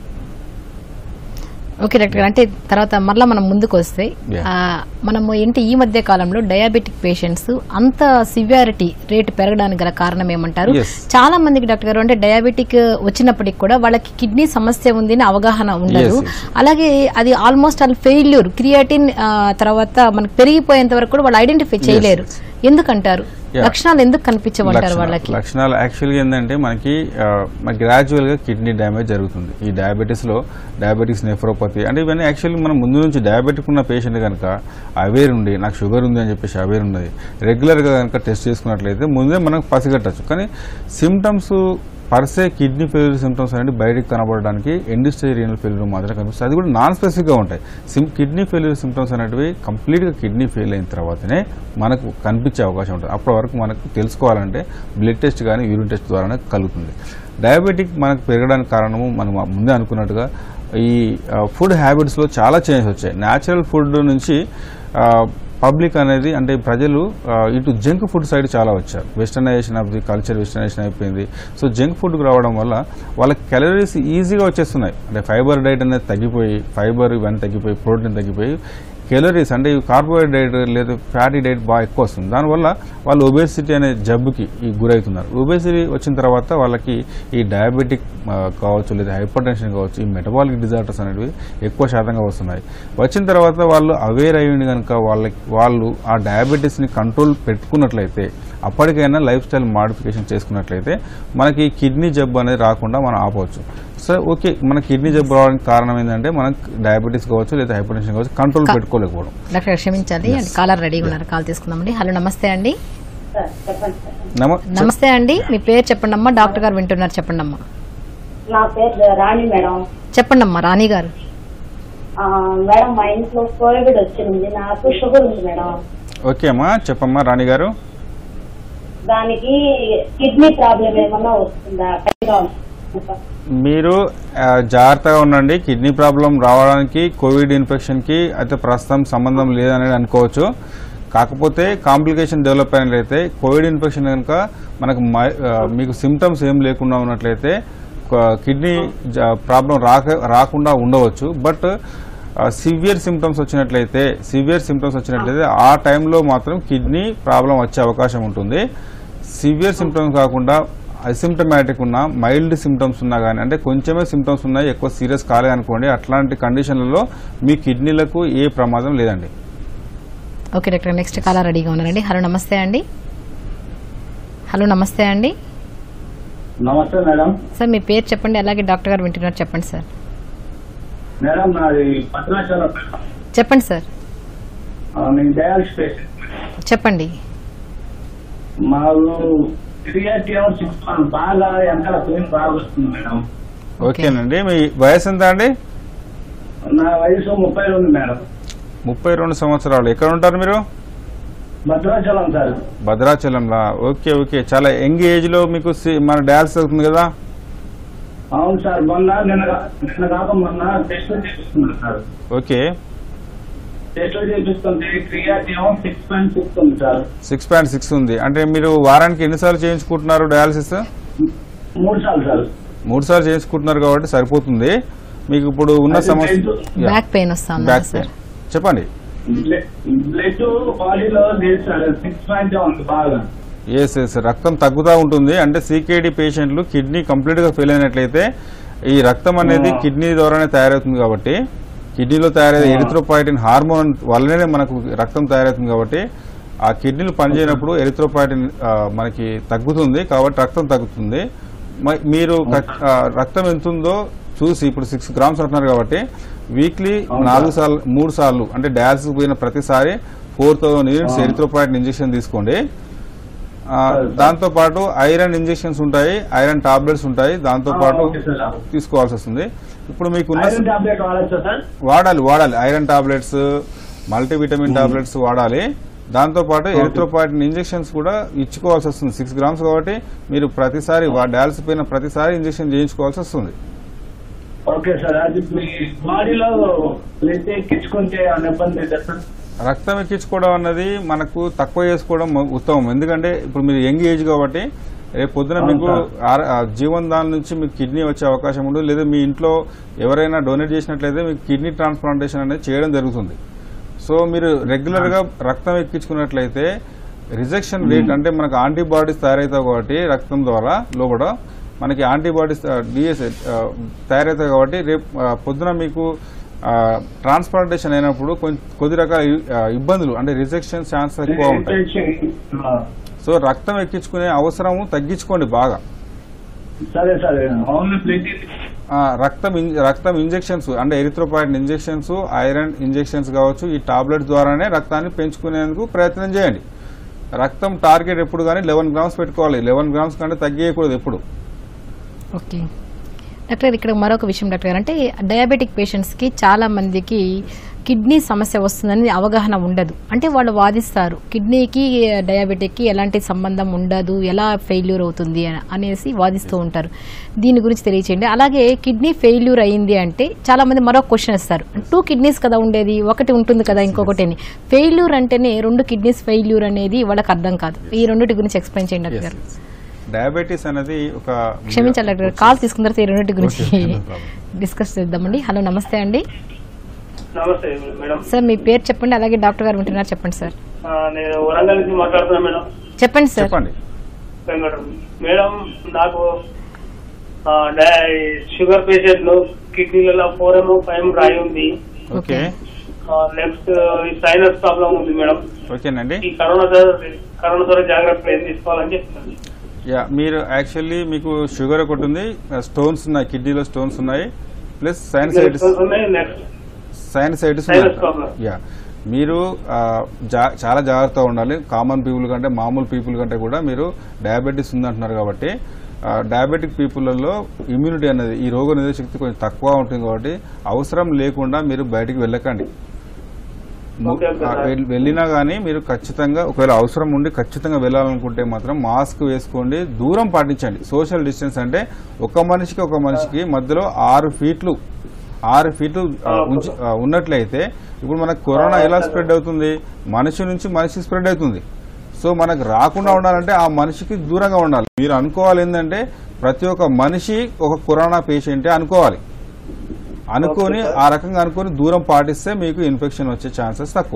ఓకే డాక్టర్ గారు అంటే తర్వాత మరలా మనం ముందుకు వస్తే Yeah. ఆ, మనము ఏంటి ఈ మధ్య కాలంలో డయాబెటిక్ పేషెంట్స్ అంత సివియారిటీ రేట్ పెరగడానికి గల కారణం ఏమంటారు Yes. చాలా మందికి డాక్టర్ గారు అంటే డయాబెటిక్ వచ్చినప్పటికి కూడా వాళ్ళకి కిడ్నీ సమస్య ఉంది అని అవగాహన ఉండదు Yes, yes. అలాగే అది ఆల్మోస్ట్ ఆల్ ఫెయిల్యూర్ క్రియాటిన్ తర్వాత మనకు పెరిగిపోయేంత వరకు కూడా వాళ్ళు ఐడెంటిఫై చేయలేరు ఎందుకంటారు Yeah. లక్షణాలు ఎందుకు కనిపించమంటారు లక్షణాలు- వాళ్ళకి లక్షణాలు యాక్చువల్గా ఏంటంటే మనకి గ్రాడ్యువల్ గా కిడ్నీ డ్యామేజ్ జరుగుతుంది ఈ డయాబెటీస్ లో డయాబెటిక్స్ నెఫ్రోపతి అంటే ఇవన్నీ యాక్చువల్లీ మనం ముందు నుంచి డయాబెటిక్ ఉన్న పేషెంట్ కనుక అవేర్ ఉండి నాకు షుగర్ ఉంది అని చెప్పేసి అవేర్ ఉన్నది రెగ్యులర్ గా కనుక టెస్ట్ చేసుకున్నట్లయితే ముందే మనం పసిగట్టచ్చు కానీ symptoms per se kidney failure symptoms అనేది బయటకు కనబడడానికి ఎండిస్టేజ్ రీనల్ ఫెయిల్యూర్ మాత్రం కనిపిస్తుంది అది కూడా నాన్ స్పెసిఫిక్గా ఉంటాయి సిమ్ కిడ్నీ ఫెయిల్యూర్ సిమ్టమ్స్ అనేటివి కంప్లీట్గా కిడ్నీ ఫెయిల్ అయిన తర్వాతనే మనకు కనిపించే అవకాశం ఉంటుంది అప్పటి వరకు మనకు తెలుసుకోవాలంటే బ్లడ్ టెస్ట్ కానీ యూరిన్ టెస్ట్ ద్వారానే కలుగుతుంది డయాబెటిక్ మనకు పెరగడానికి కారణము మనం ముందే అనుకున్నట్టుగా ఈ ఫుడ్ హ్యాబిట్స్లో చాలా చేంజెస్ వచ్చాయి న్యాచురల్ ఫుడ్ నుంచి ఆ, పబ్లిక్ అనేది అంటే ప్రజలు ఆ, ఇటు జంక్ ఫుడ్ సైడ్ చాలా వచ్చారు westernization of the culture westernization అయిపోయింది సో జంక్ ఫుడ్ రావడం వల్ల వాళ్ళకి క్యాలరీస్ ఈజీగా వచ్చేస్తున్నాయి అంటే ఫైబర్ డైట్ అనేది తగ్గిపోయి ఫైబర్ ఇవన్నీ తగ్గిపోయి ప్రోటీన్ తగ్గిపోయి కెలరీస్ అంటే ఈ కార్బోహైడ్రేట్ లేదా ఫ్యాటీ డైట్ బాగా ఎక్కువ వస్తుంది దానివల్ల వాళ్ళు ఒబేసిటీ అనే జబ్బుకి ఈ గురవుతున్నారు ఒబేసిటీ వచ్చిన తర్వాత వాళ్ళకి ఈ డయాబెటిక్ ఆ, కావచ్చు లేదా హైపర్ టెన్షన్ కావచ్చు ఈ మెటబాలిక్ డిజార్డర్స్ అనేవి ఎక్కువ శాతంగా వస్తున్నాయి వచ్చిన తర్వాత వాళ్ళు అవేర్ అయ్యింది కనుక వాళ్ళకి వాళ్ళు ఆ డయాబెటీస్ని కంట్రోల్ పెట్టుకున్నట్లయితే అప్పటికైనా లైఫ్ స్టైల్ మాడిఫికేషన్ చేసుకున్నట్లయితే మనకి కిడ్నీ జబ్బు అనేది రాకుండా మనం ఆపవచ్చు సో ఓకే మన కిడ్నీ జబ్బు రావడానికి కారణం ఏంటంటే మనకు డయాబెటీస్ కావచ్చు లేదా హైపర్ టెన్షన్ కావచ్చు కంట్రోల్ కా- పెట్టుకోలేకపోవడం డాక్టర్ గారు క్షమించాలి అండ్ కాలర్ రెడీగా ఉన్నారు కాల్ తీసుకుందామండి హలో నమస్తే అండి సార్ చెప్పండి సార్ నమ నమస్తే అండి మీ పేరు చెప్పండి అమ్మా డాక్టర్ గారు వింటున్నారు చెప్పండి అమ్మా నా పేరు రాణి మేడం చెప్పండి అమ్మా రాణి గారు ఆ, మేడం మా ఇంట్లో కోవిడ్ వచ్చింది నాకు షుగర్ ఉంది మేడం ఓకే అమ్మా చెప్పమ్మా రాణి గారు దానికి కిడ్నీ ప్రాబ్లం ఏమన్నా వస్తుందా పైగా ఉంటుందా? మీరు ఆ, జాగ్రత్తగా ఉండండి కిడ్నీ ప్రాబ్లం రావడానికి కోవిడ్ ఇన్ఫెక్షన్కి అయితే ప్రస్తుతం సంబంధం లేదని అనుకోవచ్చు కాకపోతే కాంప్లికేషన్ డెవలప్ అయినట్లయితే కోవిడ్ ఇన్ఫెక్షన్ కనుక మనకు మై- ఆ, మీకు సిమ్టమ్స్ ఏం లేకుండా ఉన్నట్లయితే క- కిడ్నీ జ- ప్రాబ్లం రాక రాకుండా ఉండవచ్చు బట్ సివియర్ సిమ్టమ్స్ వచ్చినట్లయితే సివియర్ సిమ్టమ్స్ వచ్చినట్లయితే ఆ టైంలో మాత్రం కిడ్నీ ప్రాబ్లం వచ్చే అవకాశం ఉంటుంది సివియర్ సిమ్టమ్స్ కాకుండా అసిమ్టమాటిక్ ఉన్న మైల్డ్ సిమ్టమ్స్ ఉన్నా కానీ అంటే కొంచెమే సిమ్టమ్స్ ఉన్నాయి ఎక్కువ సీరియస్ కాలేదు అనుకోండి అట్లాంటి కండిషన్లలో మీ కిడ్నీలకు ఏ ప్రమాదం లేదండి ఓకే డాక్టర్ నెక్స్ట్ కాలర్ రెడీగా ఉన్నారండి హలో నమస్తే అండి హలో నమస్తే అండి నమస్తే మేడం సార్ మీ పేరు చెప్పండి అలాగే డాక్టర్ గారు వింటున్నారు చెప్పండి సార్ మేడం నాది భద్రాచలం చెప్పండి సార్ ఆ, నేను డయాలిసిస్ పేషెంట్ చెప్పండి మాకు క్రియేటివ్ సిక్స్ మంత్ బాగా వెనకాల పెయిన్ బాగా వస్తుంది మేడం ఓకేనండి మీ వయసు ఎంత అండి నా వయసు ముప్పై రెండు మేడం ముప్పై రెండు సంవత్సరాలు ఎక్కడ ఉంటారు మీరు భద్రాచలం సార్ భద్రాచలంలా ఓకే ఓకే చాలా యంగ్ ఏజ్ లో మీకు సి- మన డయాలసిస్ అవుతుంది కదా అవును సార్ మొన్న నిన్న కా- నిన్న కాక మొన్న టెస్టులు చేపిస్తున్నారు సార్ ఓకే టెస్టులు చేపిస్తుంటే క్రియాటివ్ సిక్స్ పాయింట్ సిక్స్ ఉంది సార్ సిక్స్ పాయింట్ సిక్స్ ఉంది అంటే మీరు వారానికి ఎన్నిసార్లు చేయించుకుంటున్నారు డయాలసిస్ మూడు సార్లు సార్ మూడు సార్లు చేయించుకుంటున్నారు కాబట్టి సరిపోతుంది మీకు ఇప్పుడు ఉన్న అయితే సమస్య బ్లడ్- బ్యాక్ పెయిన్ వస్తుంది బ్యాక్ సార్ పెయిన్ చెప్పండి బ్లడ్ బ్లడ్ బాడీలో లేదు సార్ సిక్స్ పాయింట్ ఉంది బాగా ఎస్ ఎస్ రక్తం తగ్గుతూ ఉంటుంది అంటే సీకేడి పేషెంట్లు కిడ్నీ కంప్లీట్ గా ఫెయిల్ అయినట్లయితే ఈ రక్తం అనేది ఆ. కిడ్నీ ద్వారానే తయారవుతుంది కాబట్టి కిడ్నీలో తయారయ్యే ఆ. ఎరిథ్రోపాయిటిన్ హార్మోన్ వల్లనే మనకు రక్తం తయారవుతుంది కాబట్టి ఆ కిడ్నీలు పనిచేయనప్పుడు ఎరిథ్రోపాయిటిన్ ఆ, మనకి తగ్గుతుంది కాబట్టి రక్తం తగ్గుతుంది మ- మీరు క- ఆ, రక్తం ఎంత ఉందో చూసి ఇప్పుడు సిక్స్ గ్రామ్స్ అంటున్నారు కాబట్టి వీక్లీ అవును నాలుగు సార్. సార్లు మూడు సార్లు అంటే డయాలసిస్ పోయిన ప్రతిసారి ఫోర్ థౌసండ్ యూనిట్స్ ఆ. ఎరిథ్రోపాయిటిన్ ఇంజెక్షన్ తీసుకోండి ఆ, సరే, సార్. దాంతో పాటు ఐరన్ ఇంజెక్షన్స్ ఉంటాయి ఐరన్ టాబ్లెట్స్ ఉంటాయి దాంతో పాటు ఓకే సార్ తీసుకోవాల్సి వస్తుంది ఇప్పుడు మీకున్న ఐరన్ టాబ్లెట్ వాడచ్చా సార్ వాడాలి వాడాలి ఐరన్ టాబ్లెట్స్ మల్టీవిటమిన్ టాబ్లెట్స్ వాడాలి దాంతో పాటు ఓకే. ఎరిథ్రోపాయిటిన్ ఇంజెక్షన్స్ కూడా ఇచ్చుకోవాల్సి వస్తుంది సిక్స్ గ్రామ్స్ కాబట్టి మీరు ప్రతిసారి డయాలసిస్ పోయిన ప్రతిసారి ఇంజెక్షన్ చేయించుకోవాల్సి వస్తుంది ఓకే సార్ అది మీ బాడీలో బ్లడ్ ఎక్కించుకుంటే ఏమైనా ఇబ్బంది లేదా సార్ రక్తం ఎక్కించుకోవడం అన్నది మనకు తక్కువ చేసుకోవడం మ- ఉత్తమం ఎందుకంటే ఇప్పుడు మీరు యంగ్ ఏజ్ కాబట్టి రేపు పొద్దున అవును మీకు సార్. ఆర- ఆ జీవన్ దాని నుంచి మీకు కిడ్నీ వచ్చే అవకాశం ఉండదు లేదా మీ ఇంట్లో ఎవరైనా డొనేట్ చేసినట్లయితే మీకు కిడ్నీ ట్రాన్స్ప్లాంటేషన్ అనేది చేయడం జరుగుతుంది సో మీరు రెగ్యులర్ గా రక్తం ఎక్కించుకున్నట్లయితే రిజెక్షన్ రేట్ అంటే మనకు యాంటీబాడీస్ తయారవుతాయి కాబట్టి రక్తం ద్వారా లోపల మనకి యాంటీబాడీస్ డిఎస్ తయారవుతాయి కాబట్టి రేపు ఆ, పొద్దున మీకు ట్రాన్స్ప్లాంటేషన్ అయినప్పుడు కొంచెం కొద్ది రకాల ఇ- ఆ, ఇబ్బందులు అంటే రిజెక్షన్ ఛాన్స్ ఎక్కువ ఉంటాయి ఇన్ఫెక్షన్ ఆ, సో రక్తం ఎక్కించుకునే అవసరం తగ్గించుకోండి బాగా సరే సరే ఓన్లీ బ్లడ్ ఆ, రక్తం ఇన్- రక్తం ఇంజెక్షన్స్ అంటే ఎరిథ్రోపాయిటిన్ ఇంజెక్షన్స్ ఐరన్ ఇంజెక్షన్స్ కావచ్చు ఈ టాబ్లెట్ ద్వారానే రక్తాన్ని పెంచుకునేందుకు ప్రయత్నం చేయండి రక్తం టార్గెట్ ఎప్పుడు కానీ లెవెన్ గ్రామ్స్ పెట్టుకోవాలి లెవెన్ గ్రామ్స్ కంటే తగ్గేయకూడదు ఎప్పుడు ఓకే డాక్టర్ గారు ఇక్కడ మరొక విషయం డాక్టర్ గారు అంటే డయాబెటిక్ పేషెంట్స్కి చాలా మందికి కిడ్నీ సమస్య వస్తుందని అవగాహన ఉండదు అంటే వాళ్ళు వాదిస్తారు కిడ్నీకి డయాబెటిక్కి ఎలాంటి సంబంధం ఉండదు ఎలా ఫెయిల్యూర్ అవుతుంది అని- అనేసి వాదిస్తూ ఉంటారు దీని గురించి తెలియచేయండి అలాగే కిడ్నీ ఫెయిల్యూర్ అయింది అంటే చాలా మంది మరొక క్వశ్చన్ ఇస్తారు టూ కిడ్నీస్ కదా ఉండేది ఒకటి ఉంటుంది కదా ఇంకొకటి అని ఫెయిల్యూర్ అంటేనే రెండు కిడ్నీస్ ఫెయిల్యూర్ అనేది వాళ్ళకి అర్థం కాదు ఈ రెండింటి గురించి ఎక్స్ప్లెయిన్ చేయండి డాక్టర్ గారు డయాబెటీస్ అనేది ఒక క్షమించాలి డాక్టర్ గారు కాల్ తీసుకున్న తర్వాత ఈ రెండింటి గురించి Okay, no problem. డిస్కస్ చేద్దామండి హలో నమస్తే అండి నమస్తే మేడం సార్ మీ పేరు చెప్పండి అలాగే డాక్టర్ గారు ఉంటున్నారు చెప్పండి సార్ ఆ, నేను వరంగల్ నుంచి మాట్లాడుతున్నా మేడం చెప్పండి సార్ చెప్పండి వెంకటరావు. మేడం నాకు ఆ, డై- షుగర్ పేషెంట్ కిడ్నీలలో ఫోర్ ఎంఓ ఫైవ్ రాయి ఉంది ఓకే ఆ, నెక్స్ట్ ఈ సైనస్ ప్రాబ్లం ఉంది మేడం ఓకేనండి ఈ కరోనా ద్వారా కరోనా ద్వారా జాగ్రత్తలు ఏం తీసుకోవాలని చెప్తున్నాను యా మీరు యాక్చువల్లీ మీకు షుగర్ ఒకటి ఉంది స్టోన్స్ ఉన్నాయి కిడ్నీలో స్టోన్స్ ఉన్నాయి ప్లస్ సైనసైటిస్ ఉన్నాయి next sinusitis Sinus problem. Yeah మీరు ఆ, జా- చాలా జాగ్రత్తగా ఉండాలి కామన్ పీపుల్ కంటే మామూలు పీపుల్ కంటే కూడా మీరు డయాబెటీస్ ఉందంటున్నారు కాబట్టి డయాబెటిక్ పీపుల్లో ఇమ్యూనిటీ అనేది ఈ రోగ నిరోధక శక్తి కొంచెం తక్కువ ఉంటుంది కాబట్టి అవసరం లేకుండా మీరు బయటికి వెళ్ళకండి ము- ఓకే, ఓకే, ఆ, సార్. వెల్- వెళ్ళినా కానీ మీరు ఖచ్చితంగా ఒకవేళ అవసరం ఉండి ఖచ్చితంగా వెళ్ళాలనుకుంటే మాత్రం మాస్క్ వేసుకోండి దూరం పాటించండి సోషల్ డిస్టెన్స్ అంటే ఒక మనిషికి ఒక మనిషికి మధ్యలో ఆరు ఫీట్లు ఆరు ఫీట్లు ఆ, ఉంచి- ఆ, ఉన్నట్లయితే ఇప్పుడు మనకు కరోనా ఎలా స్ప్రెడ్ అవుతుంది మనిషి నుంచి మనిషి స్ప్రెడ్ అవుతుంది సో మనకు రాకుండా ఉండాలంటే ఆ మనిషికి దూరంగా ఉండాలి మీరు అనుకోవాలి ఏంటంటే ప్రతి ఒక్క మనిషి ఒక కరోనా పేషెంటే అనుకోవాలి అనుకొని ఆ రకంగా అనుకొని దూరం పాటిస్తే మీకు ఇన్ఫెక్షన్ వచ్చే ఛాన్సెస్ తక్కువ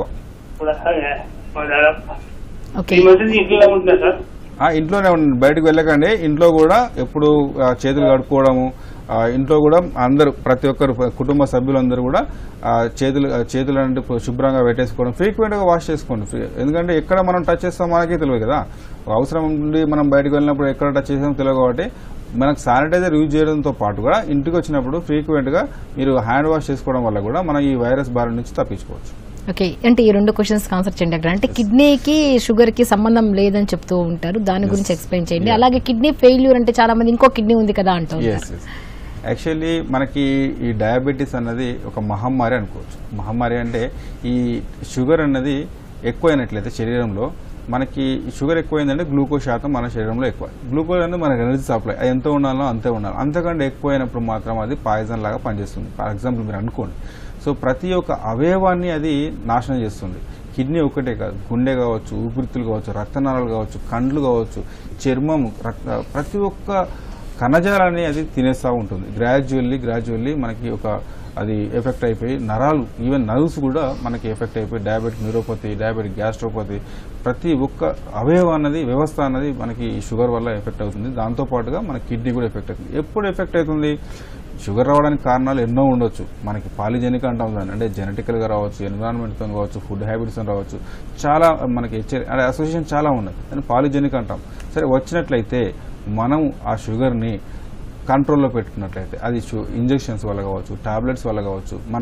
ఓకే ఈ మధ్య ఇంట్లో ఉంటున్నా సార్ ఆ ఇంట్లోనే ఉండండి బయటకు వెళ్ళకండి ఇంట్లో కూడా ఎప్పుడు ఆ, చేతులు కడుక్కోవడము ఆ, ఇంట్లో కూడా అందరూ ప్రతి ఒక్కరు కుటుంబ సభ్యులందరూ కూడా ఆ, చేతులు ఆ, చేతులు అంటే శుభ్రంగా పెట్టేసుకోవడం ఫ్రీక్వెంట్ గా వాష్ చేసుకోండి ఫ్రీ- ఎందుకంటే ఎక్కడ మనం టచ్ చేస్తాం మనకే తెలియదు కదా ఒక అవసరం ఉండి మనం బయటకు వెళ్ళినప్పుడు ఎక్కడ టచ్ చేసామో తెలియదు కాబట్టి మనకు శానిటైజర్ యూజ్ చేయడంతో పాటు కూడా ఇంటికి వచ్చినప్పుడు ఫ్రీక్వెంట్ గా మీరు హ్యాండ్ వాష్ చేసుకోవడం వల్ల కూడా మనం ఈ వైరస్ బారి నుంచి తప్పించుకోవచ్చు ఓకే అంటే ఈ రెండు క్వశ్చన్స్ ఆన్సర్ చేయండి డాక్టర్ అంటే కిడ్నీకి షుగర్ కి సంబంధం లేదని చెప్తూ ఉంటారు దాని గురించి ఎక్స్ప్లెయిన్ చేయండి అలాగే కిడ్నీ ఫెయిల్యూర్ అంటే చాలా మంది ఇంకో కిడ్నీ ఉంది కదా అంటూ ఎస్ ఉంటారు ఎస్ యాక్చువల్లీ మనకి ఈ డయాబెటీస్ అన్నది ఒక మహమ్మారి అనుకోవచ్చు మహమ్మారి అంటే ఈ షుగర్ అన్నది ఎక్కువైనట్లయితే శరీరంలో మనకి షుగర్ ఎక్కువైందంటే గ్లూకోజ్ శాతం మన శరీరంలో ఎక్కువ గ్లూకోజ్ అనేది మనకి ఎనర్జీ సప్లై అది ఎంత ఉండాలో అంతే ఉండాలి అంతకంటే ఎక్కువైనప్పుడు మాత్రం అది పాయిజన్ లాగా పనిచేస్తుంది ఫర్ ఎగ్జాంపుల్ మీరు అనుకోండి సో ప్రతి ఒక్క అవయవాన్ని అది నాశనం చేస్తుంది కిడ్నీ ఒకటే కాదు గుండె కావచ్చు ఊపిరితిత్తులు కావచ్చు రక్తనాళాలు కావచ్చు కండ్లు కావచ్చు చర్మం రక్త ప్రతి ఒక్క కణజాలాన్ని అది తినేస్తూ ఉంటుంది గ్రాడ్యువల్లీ గ్రాడ్యువల్లీ మనకి ఒక అది ఎఫెక్ట్ అయిపోయి నరాలు ఈవెన్ నర్వ్స్ కూడా మనకి ఎఫెక్ట్ అయిపోయి డయాబెటిక్ న్యూరోపతి డయాబెటిక్ గ్యాస్ట్రోపతి ప్రతి ఒక్క అవయవం అన్నది వ్యవస్థ అన్నది మనకి ఈ షుగర్ వల్ల ఎఫెక్ట్ అవుతుంది దాంతో పాటుగా మన కిడ్నీ కూడా ఎఫెక్ట్ అవుతుంది ఎప్పుడు ఎఫెక్ట్ అవుతుంది షుగర్ రావడానికి కారణాలు ఎన్నో ఉండొచ్చు మనకి పాలిజెనిక్ అంటాం దాన్ని అంటే జెనెటికల్ గా రావచ్చు ఎన్విరాన్మెంట్ తో కావచ్చు ఫుడ్ హ్యాబిట్స్ రావచ్చు చాలా మనకి హెచ్చరి అంటే అసోసియేషన్ చాలా ఉన్నాయి దాన్ని పాలిజెనిక్ అంటాం సరే వచ్చినట్లయితే మనం ఆ షుగర్ని కంట్రోల్లో పెట్టుకున్నట్లయితే అది ఇంజెక్షన్స్ వల్ల కావచ్చు టాబ్లెట్స్ వల్ల కావచ్చు మన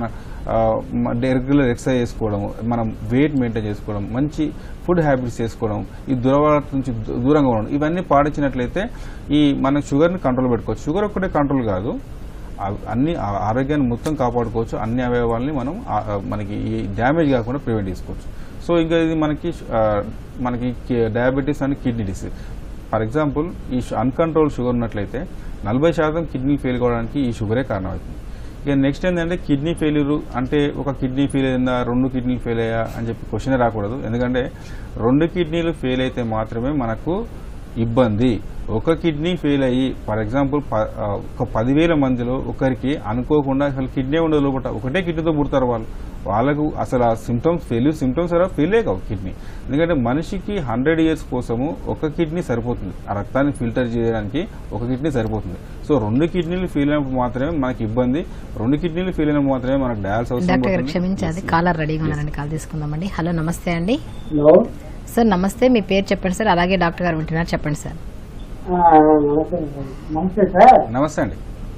రెగ్యులర్ ఎక్సర్సైజ్ చేసుకోవడం మనం వెయిట్ మెయింటైన్ చేసుకోవడం మంచి ఫుడ్ హ్యాబిట్స్ చేసుకోవడం ఈ దురవాలత నుంచి దూ- దూరంగా ఉండడం ఇవన్నీ పాటించినట్లయితే ఈ మన షుగర్ని కంట్రోల్ పెట్టుకోవచ్చు షుగర్ ఒక్కటే కంట్రోల్ కాదు ఆ- అన్ని ఆ- ఆరోగ్యాన్ని మొత్తం కాపాడుకోవచ్చు అన్ని అవయవాల్ని మనం ఆ- ఆ మనకి ఈ డ్యామేజ్ కాకుండా ప్రివెంట్ చేసుకోవచ్చు సో ఇంకా ఇది మనకి ఆ, మనకి diabetes and kidney disease for example ఈ అన్కంట్రోల్ షుగర్ ఉన్నట్లయితే నలభై శాతం కిడ్నీ ఫెయిల్ కావడానికి ఈ షుగరే కారణమవుతుంది ఇక నెక్స్ట్ ఏంటంటే కిడ్నీ ఫెయిల్యూర్ అంటే ఒక కిడ్నీ ఫెయిల్ అయిందా రెండు కిడ్నీలు ఫెయిల్ అయ్యా అని చెప్పి క్వశ్చన్ రాకూడదు ఎందుకంటే రెండు కిడ్నీలు ఫెయిల్ అయితే మాత్రమే మనకు ఇబ్బంది ఒక కిడ్నీ ఫెయిల్ అయ్యి ఫర్ ఎగ్జాంపుల్ ప- ఆ, ఒక పదివేల మందిలో ఒకరికి అనుకోకుండా అసలు కిడ్నీ ఉండదు లోపల ఒకటే కిడ్నీతో పుడతారు వాళ్ళు వాళ్ళకు అసలు ఆ సిమ్టమ్స్ ఫెయిల్యూర్ సిమ్టమ్స్ అలా ఫెయిలే కావు కిడ్నీ ఎందుకంటే మనిషికి హండ్రెడ్ ఇయర్స్ కోసము ఒక కిడ్నీ సరిపోతుంది ఆ రక్తాన్ని ఫిల్టర్ చేయడానికి ఒక కిడ్నీ సరిపోతుంది సో రెండు కిడ్నీలు ఫెయిల్ అయినప్పుడు మాత్రమే మనకి ఇబ్బంది రెండు కిడ్నీలు ఫెయిల్ అయినప్పుడు మాత్రమే మనకు డయాల్స్ డాక్టర్ గారు అవసరం క్షమించాలి కాలర్ రెడీగా ఉన్నారండి కాల్ తీసుకుందామండి హలో నమస్తే అండి హలో సార్ నమస్తే మీ పేరు చెప్పండి సార్ అలాగే డాక్టర్ గారు వింటున్నారు చెప్పండి సార్ ఆ, నమస్తే నమస్తే సార్ నమస్తే అండి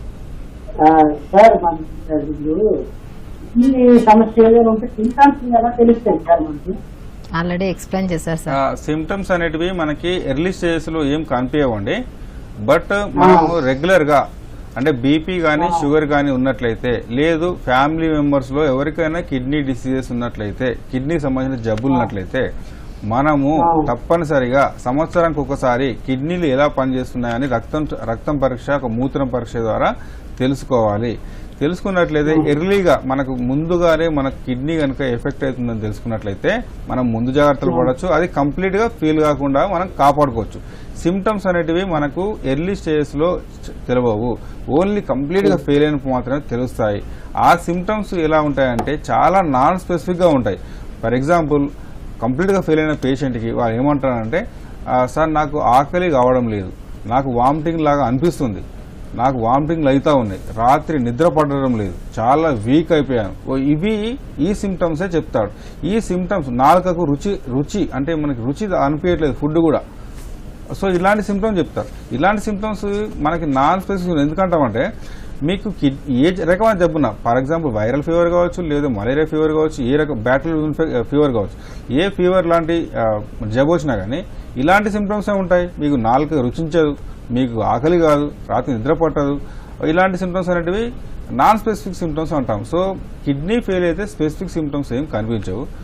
ఆ, సార్ మన ఇప్పుడు ఈ సమస్య ఏదైనా ఉంటే సింటాన్స్ ఎలా తెలుస్తాయి సార్ మనకి ఆల్రెడీ ఎక్స్ప్లెయిన్ చేశారు సార్ సిమ్టమ్స్ అనేటివి మనకి ఎర్లీ స్టేజెస్ లో ఏం కనిపించవండి బట్ మనము రెగ్యులర్ గా అంటే బీపీ కానీ షుగర్ కానీ ఉన్నట్లయితే లేదు ఫ్యామిలీ మెంబర్స్ లో ఎవరికైనా కిడ్నీ డిసీజెస్ ఉన్నట్లయితే కిడ్నీ సంబంధించిన జబ్బులు ఉన్నట్లయితే మనము తప్పనిసరిగా సంవత్సరానికి ఒకసారి కిడ్నీలు ఎలా పనిచేస్తున్నాయని రక్తం రక్తం పరీక్ష ఒక మూత్రం పరీక్ష ద్వారా తెలుసుకోవాలి తెలుసుకున్నట్లయితే ఎర్లీగా మనకు ముందుగానే మన కిడ్నీ కనుక ఎఫెక్ట్ అవుతుందని తెలుసుకున్నట్లయితే మనం ముందు జాగ్రత్తలు పడవచ్చు అది కంప్లీట్ గా ఫీల్ కాకుండా మనం కాపాడుకోవచ్చు సిమ్టమ్స్ అనేటివి మనకు ఎర్లీ స్టేజెస్ లో చ- తెలియవు ఓన్లీ కంప్లీట్ గా ఫెయిల్ అయినప్పుడు మాత్రమే తెలుస్తాయి ఆ సిమ్టమ్స్ ఎలా ఉంటాయంటే చాలా నాన్ స్పెసిఫిక్ గా ఉంటాయి ఫర్ ఎగ్జాంపుల్ కంప్లీట్ గా ఫెయిల్ అయిన పేషెంట్ కి వాళ్ళు ఏమంటారంటే "ఆ, సార్ నాకు ఆకలి కావడం లేదు నాకు వామిటింగ్ లాగా అనిపిస్తుంది నాకు వామిటింగ్లు అవుతా ఉన్నాయి రాత్రి నిద్ర పడడం లేదు చాలా వీక్ అయిపోయాను ఓ ఇవి ఈ సిమ్టమ్సే చెప్తాడు ఈ సిమ్టమ్స్ నాలుకకు రుచి రుచి అంటే మనకి రుచి అనిపించట్లేదు ఫుడ్ కూడా సో ఇలాంటి సిమ్టమ్స్ చెప్తారు ఇలాంటి సిమ్టమ్స్ మనకి నాన్ స్పెసిఫిక్ ఎందుకంటామంటే మీకు కిడ్ ఏ రకమైన జబ్బున ఫర్ ఎగ్జాంపుల్ వైరల్ ఫీవర్ కావచ్చు లేదా మలేరియా ఫీవర్ కావచ్చు ఏ రకం బ్యాటరీ ఫీవర్ కావచ్చు ఏ ఫీవర్ లాంటి ఆ, జబ్బు వచ్చినా కానీ ఇలాంటి సిమ్టమ్స్ ఉంటాయి మీకు నాలుక రుచించదు మీకు ఆకలి కాదు రాత్రి నిద్ర పట్టదు ఇలాంటి సిమ్టమ్స్ అనేటివి నాన్ స్పెసిఫిక్ సిమ్టమ్స్ అంటాం సో కిడ్నీ ఫెయిల్ అయితే స్పెసిఫిక్ సిమ్టమ్స్ ఏం కనిపించవు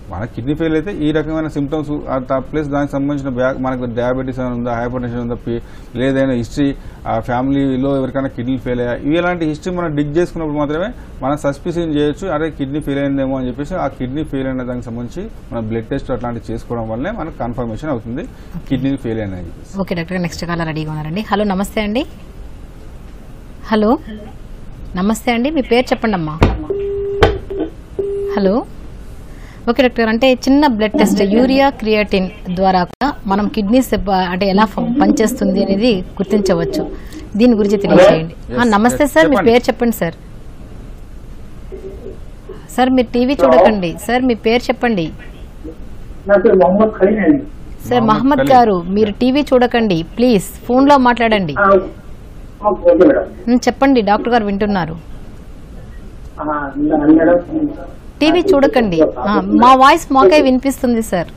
మన కిడ్నీ ఫెయిల్ అయితే ఈ రకమైన సిమ్టమ్స్ ప్లస్ దానికి సంబంధించిన బ్యాక్ మనకు డయాబెటీస్ అని ఉందా హైపర్ టెన్షన్ ఉందా పి- లేదైనా హిస్టరీ ఆ ఫ్యామిలీలో ఎవరికైనా కిడ్నీ ఫెయిల్ అయ్యా ఇవి ఇలాంటి హిస్టరీ మనం డిగ్ చేసుకున్నప్పుడు మాత్రమే మనం సస్పిషన్ చేయొచ్చు అరే కిడ్నీ ఫెయిల్ అయిందేమో అని చెప్పేసి ఆ కిడ్నీ ఫెయిల్ అయిన దానికి సంబంధించి మన బ్లడ్ టెస్ట్ అట్లాంటివి చేసుకోవడం వల్లే మనకు కన్ఫర్మేషన్ అవుతుంది కిడ్నీ ఫెయిల్ అయిన చెప్పేసి ఓకే డాక్టర్ గారు నెక్స్ట్ కాలర్ రెడీగా ఉన్నారండి హలో నమస్తే అండి హలో నమస్తే అండి మీ పేరు చెప్పండి అమ్మా హలో ఓకే డాక్టర్ గారు అంటే చిన్న బ్లడ్ టెస్ట్ యూరియా క్రియాటిన్ ద్వారా కూడా మనం కిడ్నీస్ అంటే ఎలా ఫ- పనిచేస్తుంది అనేది గుర్తించవచ్చు దీని గురించి తెలియజేయండి ఆ, Yes, నమస్తే yes, సార్ మీ చెప్పండి. పేరు చెప్పండి సార్ సార్ మీరు టీవీ చూడకండి సార్ మీ పేరు చెప్పండి నా పేరు మొహమ్మద్ ఖలీల్ అండి సార్ మహమ్మద్ మహమ్మద్ ఖలీల్. గారు మీరు టీవీ చూడకండి ప్లీజ్ ఫోన్ లో మాట్లాడండి ఆ, ఓకే మేడం ఉమ్, చెప్పండి డాక్టర్ గారు వింటున్నారు ఆ, మేడం టీవీ చూడకండి ఆ, మా వాయిస్ మాకే వినిపిస్తుంది సార్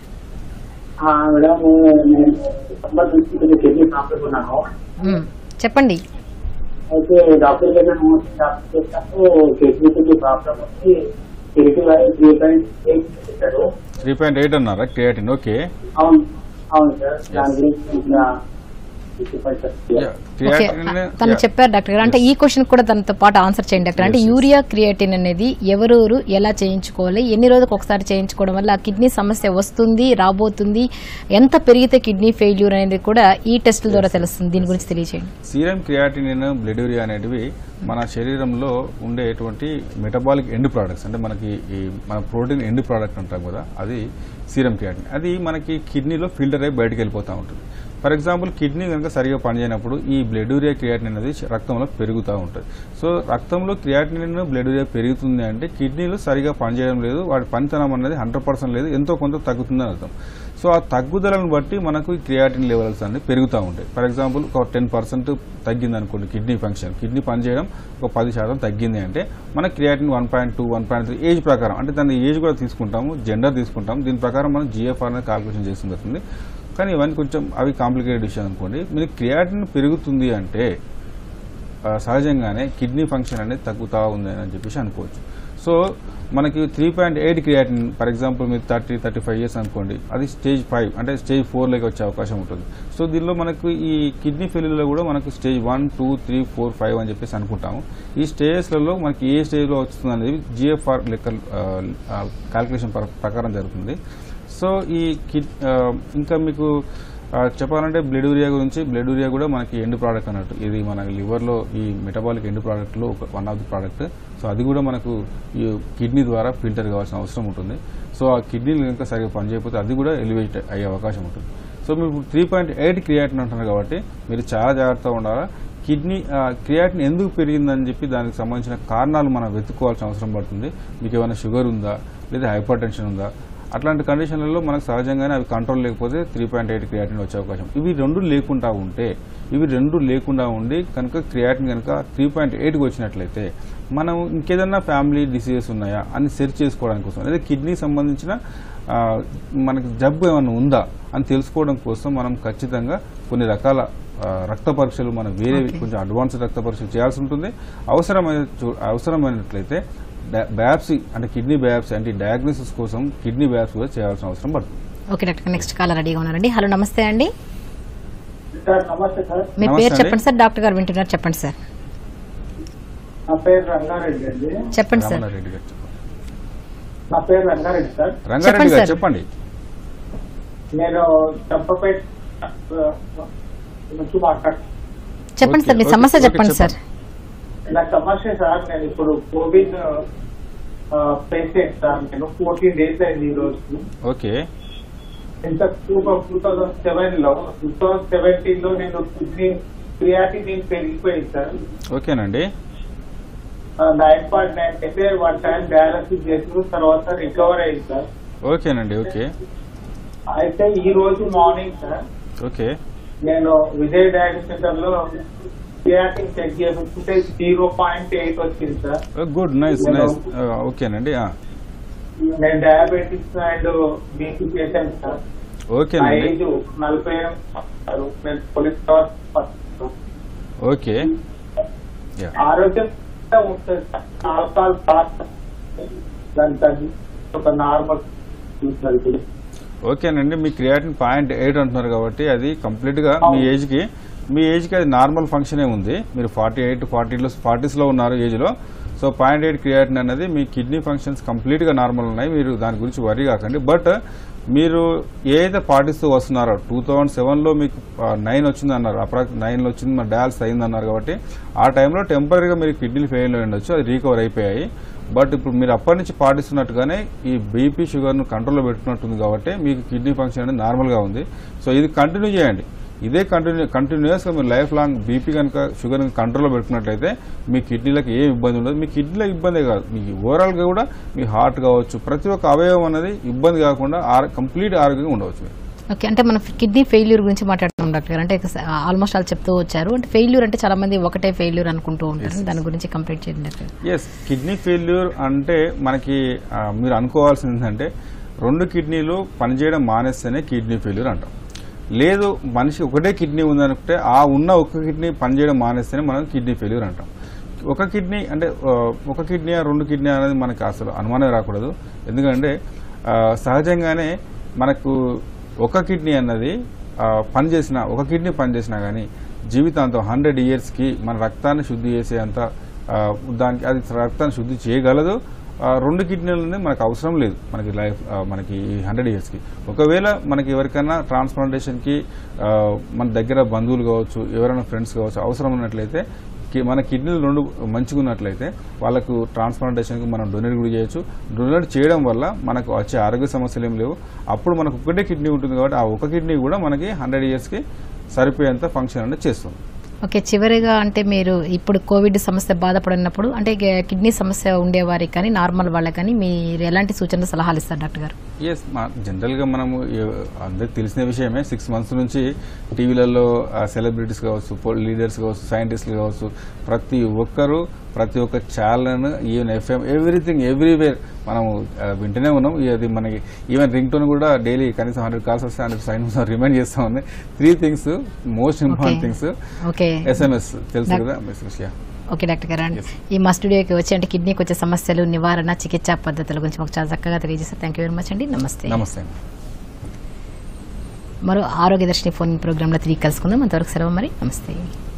ఆ, మేడం నేను సంబంధించి కొంచెం కిడ్నీ ప్రాబ్లం ఉన్నాను ఉమ్, చెప్పండి అయితే డాక్టర్ దగ్గర డాక్టర్ చేసినప్పుడు కిడ్నీ కొంచెం ప్రాబ్లం వచ్చి కిడ్నీ త్రీ పాయింట్ ఎయిట్ చెప్పారు త్రీ పాయింట్ ఎయిట్ అన్నారా క్రియాటిన్ ఓకే అవును అవును సార్ దాని గురించి ఇంకా చెప్పండి సార్ ఓకే తను చెప్పారు డాక్టర్ గారు అంటే ఈ క్వశ్చన్ కూడా తనతో పాటు ఆన్సర్ చేయండి డాక్టర్ అంటే యూరియా క్రియేటిన్ అనేది ఎవరెవరు ఎలా చేయించుకోవాలి ఎన్ని రోజులకు ఒకసారి చేయించుకోవడం వల్ల ఆ కిడ్నీ సమస్య వస్తుంది రాబోతుంది ఎంత పెరిగితే కిడ్నీ ఫెయిల్యూర్ అనేది కూడా ఈ టెస్టుల ద్వారా తెలుస్తుంది దీని గురించి తెలియజేయండి సీరం క్రియాటినిన్ బ్లడ్ యూరియా అనేటివి మన శరీరంలో ఉండేటువంటి మెటబాలిక్ ఎండ్ ప్రోడక్ట్స్ అంటే మనకి ఈ మన ప్రోటీన్ ఎండ్ ప్రోడక్ట్ అంటాం కదా అది సీరం క్రియాటిన్ అది మనకి కిడ్నీలో ఫిల్టర్ అయి బయటకు వెళ్ళిపోతూ ఉంటుంది ఫర్ ఎగ్జాంపుల్ కిడ్నీ కనుక సరిగా పనిచేయనప్పుడు ఈ బ్లడ్ యూరియా క్రియాటిన్ అనేది రక్తంలో పెరుగుతూ ఉంటుంది సో రక్తంలో క్రియాటినిన్ బ్లడ్ యూరియా పెరుగుతుంది అంటే కిడ్నీలో సరిగా పనిచేయడం లేదు వాటి పనితనం అనేది హండ్రెడ్ పర్సెంట్ లేదు ఎంతో కొంత తగ్గుతుందని అర్థం సో ఆ తగ్గుదలను బట్టి మనకు ఈ క్రియాటిన్ లెవెల్స్ అనేవి పెరుగుతూ ఉంటాయి ఫర్ ఎగ్జాంపుల్ ఒక టెన్ పర్సెంట్ తగ్గింది అనుకోండి కిడ్నీ ఫంక్షన్ కిడ్నీ పనిచేయడం ఒక పది శాతం తగ్గింది అంటే మన creatine one point two one point three age ప్రకారం అంటే దాని ఏజ్ కూడా తీసుకుంటాము జెండర్ తీసుకుంటాం దీని ప్రకారం మనం జిఎఫ్ఆర్ అనేది కాల్కులేషన్ చేస్తుంది జరుగుతుంది కానీ ఇవన్నీ కొంచెం అవి కాంప్లికేటెడ్ విషయం అనుకోండి మీరు క్రియాటిన్ పెరుగుతుంది అంటే ఆ, సహజంగానే కిడ్నీ ఫంక్షన్ అనేది తగ్గుతా ఉంది అని చెప్పేసి అనుకోవచ్చు సో మనకి three point eight creatine for example మీరు థర్టీ థర్టీ ఫైవ్ ఇయర్స్ అనుకోండి అది స్టేజ్ ఫైవ్ అంటే స్టేజ్ ఫోర్లోకి వచ్చే అవకాశం ఉంటుంది సో దీనిలో మనకు ఈ కిడ్నీ ఫెయిల్యూర్లో కూడా మనకు stage one two three four five అని చెప్పేసి అనుకుంటాము ఈ స్టేజెస్లలో మనకి ఏ స్టేజ్లో వస్తుంది అనేది జిఎఫ్ఆర్ లెక్క క్యాల్కులేషన్ ప్రకారం జరుగుతుంది సో ఈ కిడ్ ఆ, ఇంకా మీకు ఆ, చెప్పాలంటే బ్లడ్ యూరియా గురించి బ్లడ్ యూరియా కూడా మనకి ఎండ్ ప్రోడక్ట్ అన్నట్టు ఇది మన లివర్లో ఈ మెటబాలిక్ ఎండ్ ప్రోడక్ట్లో ఒక one of the product so అది కూడా మనకు ఈ కిడ్నీ ద్వారా ఫిల్టర్ కావాల్సిన అవసరం ఉంటుంది సో ఆ కిడ్నీలు కనుక సరిగా పనిచేయకపోతే అది కూడా ఎలివేట్ అయ్యే అవకాశం ఉంటుంది సో మీరు త్రీ పాయింట్ ఎయిట్ క్రియాటిన్ అంటున్నారు కాబట్టి మీరు చాలా జాగ్రత్తగా ఉండాలా కిడ్నీ క్రియాటిన్ ఎందుకు పెరిగిందని చెప్పి దానికి సంబంధించిన కారణాలు మనం వెతుక్కోవాల్సిన అవసరం పడుతుంది మీకు ఏమైనా షుగర్ ఉందా లేదా హైపర్ టెన్షన్ ఉందా అట్లాంటి కండిషన్లలో మనకు సహజంగానే అవి కంట్రోల్ లేకపోతే త్రీ పాయింట్ ఎయిట్ క్రియాటిన్ వచ్చే అవకాశం ఇవి రెండు లేకుండా ఉంటే ఇవి రెండు లేకుండా ఉండి కనుక క్రియాటిన్ కనుక త్రీ పాయింట్ ఎయిట్కి వచ్చినట్లయితే మనం ఇంకేదన్నా ఫ్యామిలీ డిసీజెస్ ఉన్నాయా అని సెర్చ్ చేసుకోవడానికి కోసం లేదా కిడ్నీ సంబంధించిన ఆ, మనకి జబ్బు ఏమైనా ఉందా అని తెలుసుకోవడం కోసం మనం ఖచ్చితంగా కొన్ని రకాల ఆ, రక్త పరీక్షలు మనం వేరే కొంచెం అడ్వాన్స్డ్ రక్త పరీక్షలు చేయాల్సి ఉంటుంది అవసరమైన చూ- అవసరమైనట్లయితే బయాప్సీ అంటే కిడ్నీ బయాప్సీ అంటే డయాగ్నోసిస్ కోసం కిడ్నీ బయాప్సీ కూడా చేయాల్సిన అవసరం పడుతుంది ఓకే డాక్టర్ నెక్స్ట్ కాలర్ రెడీగా ఉన్నారండి హలో నమస్తే అండి సార్ నమస్తే సార్ మీ నమస్తే పేరు అండి. చెప్పండి సార్ డాక్టర్ గారు వింటున్నారు చెప్పండి సార్ నా పేరు రంగారెడ్డి అండి చెప్పండి సార్ రామారెడ్డి గారు చెప్పండి. నా పేరు రంగారెడ్డి సార్ రంగారెడ్డి గారు సార్. చెప్పండి నేను చంపపేట నుంచి మాట్లాడు చెప్పండి సార్ మీ ఓకే, సమస్య ఓకే, చెప్పండి సార్ నా సమస్య సార్ నేను ఇప్పుడు కోవిడ్ పేషెంట్ సార్ నేను ఫోర్టీన్ డేస్ అయింది ఈ రోజు ఓకే ఇంత టూ టూ థౌజండ్ సెవెన్ లో టూ థౌజండ్ సెవెంటీన్ లో నేను కిడ్నీ క్రియాటినిన్ పెరిగిపోయింది సార్ ఓకేనండి నైన్ పాయింట్ నైన్ అయితే వన్ టైం డయాలసిస్ చేసిన తర్వాత రికవర్ అయింది సార్ ఓకేనండి ఓకే అయితే ఈ రోజు మార్నింగ్ సార్ ఓకే నేను విజయ్ డయాగ్నోస్ సెంటర్ లో క్రియాటిన్ చెక్ చేసుకుంటే జీరో పాయింట్ ఎయిట్ వచ్చింది సార్ గుడ్ నైస్ నైస్ ఓకేనండి ఆ. నేను diabetics and BP patient sir నా ఓకేనండి ఏజ్ నలభై ఎనిమిది సంవత్సరాలు. నేను పోలీస్ ఓకే యా ఆరోగ్యం ఉంటుంది సార్ ఆల్కహాల్ తాగ- దాని తగ్గి ఒక నార్మల్ చూసుకోవాలి ఓకేనండి మీ క్రియాటిన్ పాయింట్ ఎయిట్ అంటున్నారు కాబట్టి అది కంప్లీట్ గా మీ ఏజ్ కి మీ ఏజ్ కి అది నార్మల్ ఫంక్షనే ఉంది మీరు ఫార్టీ ఎయిట్ ఫార్టీలో ఫార్టీస్ లో ఉన్నారు ఏజ్ లో సో పాయింట్ ఎయిట్ క్రియాటిన్ అనేది మీ కిడ్నీ ఫంక్షన్స్ కంప్లీట్ గా నార్మల్ ఉన్నాయి మీరు దాని గురించి వరి కాకండి బట్ మీరు ఏదైతే పాటిస్తూ వస్తున్నారో టూ థౌజండ్ సెవెన్లో మీకు నైన్ వచ్చింది అన్నారు అప్రాక్స్ నైన్లో వచ్చింది మన డయాల్స్ అయింది అన్నారు కాబట్టి ఆ టైంలో టెంపరీగా మీరు కిడ్నీలు ఫెయిల్ అయి ఉండొచ్చు అది రీకవర్ అయిపోయాయి బట్ ఇప్పుడు మీరు అప్పటి నుంచి పాటిస్తున్నట్టుగానే ఈ బీపీ షుగర్ను కంట్రోల్లో పెట్టుకున్నట్టుంది కాబట్టి మీకు కిడ్నీ ఫంక్షన్ అనేది నార్మల్గా ఉంది సో ఇది కంటిన్యూ చేయండి ఇదే కంటిన్యూ కంటిన్యూస్గా మీరు లైఫ్ లాంగ్ బీపీ కనుక షుగర్ కంట్రోల్లో పెట్టుకున్నట్లయితే మీ కిడ్నీలకు ఏ ఇబ్బంది ఉండదు మీ కిడ్నీలో ఇబ్బందే కాదు మీ ఓవరాల్గా కూడా మీ హార్ట్ కావచ్చు ప్రతి ఒక్క అవయవం అనేది ఇబ్బంది కాకుండా కంప్లీట్ ఆరోగ్యంగా ఉండవచ్చు మీరు. ఓకే అంటే మనం కిడ్నీ ఫెయిల్యూర్ గురించి మాట్లాడుతున్నాం డాక్టర్ గారు అంటే ఆల్మోస్ట్ వాళ్ళు చెప్తూ వచ్చారు అంటే ఫెయిల్యూర్ అంటే చాలా మంది ఒకటే ఫెయిల్యూర్ అనుకుంటూ ఉంటారు దాని గురించి కంప్లీట్ చేయండి డాక్టర్ ఎస్ కిడ్నీ ఫెయిల్యూర్ అంటే మనకి ఆ, మీరు అనుకోవాల్సింది ఏంటంటే రెండు కిడ్నీలు పనిచేయడం మానేస్తేనే కిడ్నీ ఫెయిల్యూర్ అంటాం లేదు మనిషి ఒకటే కిడ్నీ ఉందనుకుంటే ఆ ఉన్న ఒక కిడ్నీ పనిచేయడం మానేస్తేనే మనం కిడ్నీ ఫెయిల్యూర్ అంటాం ఒక కిడ్నీ అంటే ఆ, ఒక కిడ్నీ రెండు కిడ్నీ అనేది మనకి అసలు అనుమానం రాకూడదు ఎందుకంటే ఆ, సహజంగానే మనకు ఒక కిడ్నీ అన్నది ఆ, పనిచేసిన ఒక కిడ్నీ పనిచేసినా కానీ జీవితాంతం హండ్రెడ్ ఇయర్స్కి మన రక్తాన్ని శుద్ధి చేసేంత ఆ, దానికి అది రక్తాన్ని శుద్ధి చేయగలదు ఆ, రెండు కిడ్నీలు అనేది మనకు అవసరం లేదు మనకి లైఫ్ ఆ, మనకి హండ్రెడ్ ఇయర్స్కి ఒకవేళ మనకి ఎవరికైనా ట్రాన్స్ప్లాంటేషన్కి ఆ, మన దగ్గర బంధువులు కావచ్చు ఎవరైనా ఫ్రెండ్స్ కావచ్చు అవసరం ఉన్నట్లయితే కి- మన కిడ్నీలు రెండు మంచిగా ఉన్నట్లయితే వాళ్ళకు ట్రాన్స్ప్లాంటేషన్కి మనం డొనేట్ కూడా చేయొచ్చు డొనేట్ చేయడం వల్ల మనకు వచ్చే ఆరోగ్య సమస్యలు ఏం లేవు అప్పుడు మనకు ఒకటే కిడ్నీ ఉంటుంది కాబట్టి ఆ ఒక కిడ్నీ కూడా మనకి హండ్రెడ్ ఇయర్స్కి సరిపోయేంత ఫంక్షన్ అనేది చేస్తుంది ఓకే చివరిగా అంటే మీరు ఇప్పుడు కోవిడ్ సమస్య బాధపడినప్పుడు అంటే కి- కిడ్నీ సమస్య ఉండేవారికి కానీ నార్మల్ వాళ్ళకి కానీ మీరు ఎలాంటి సూచనలు సలహాలు ఇస్తారు డాక్టర్ గారు ఎస్ మా జనరల్గా మనము ఏ- అందరికి తెలిసిన విషయమే సిక్స్ మంత్స్ నుంచి టీవీలలో సెలబ్రిటీస్ కావచ్చు పొల్ లీడర్స్ కావచ్చు సైంటిస్టులు కావచ్చు ప్రతి ఒక్కరూ ప్రతి ఒక్క channel even FM everything everywhere మనము ఆ, వింటూనే ఉన్నాం ఈ అది మనకి ఈవెన్ రింగ్ టోన్ కూడా డైలీ కనీసం హండ్రెడ్ కాల్స్ వస్తే హండ్రెడ్ సైన్ రిమైండ్ చేస్తా ఉంది three things most important Okay. Things okay SMS తెలుసు Doc- కదా మెసేజ్ యా ఓకే డాక్టర్ గారు Yes. ఈ మా స్టూడియోకి వచ్చి అంటే కిడ్నీకి వచ్చే సమస్యలు నివారణ చికిత్సా పద్ధతుల గురించి మాకు చాలా చక్కగా తెలియజేస్తారు థ్యాంక్ యూ వెరీ మచ్ అండి నమస్తే నమస్తే అండి మరో ఆరోగ్య దర్శిని ఫోన్ ప్రోగ్రాంలో తిరిగి కలుసుకుందాం అంతవరకు సెలవు మరి నమస్తే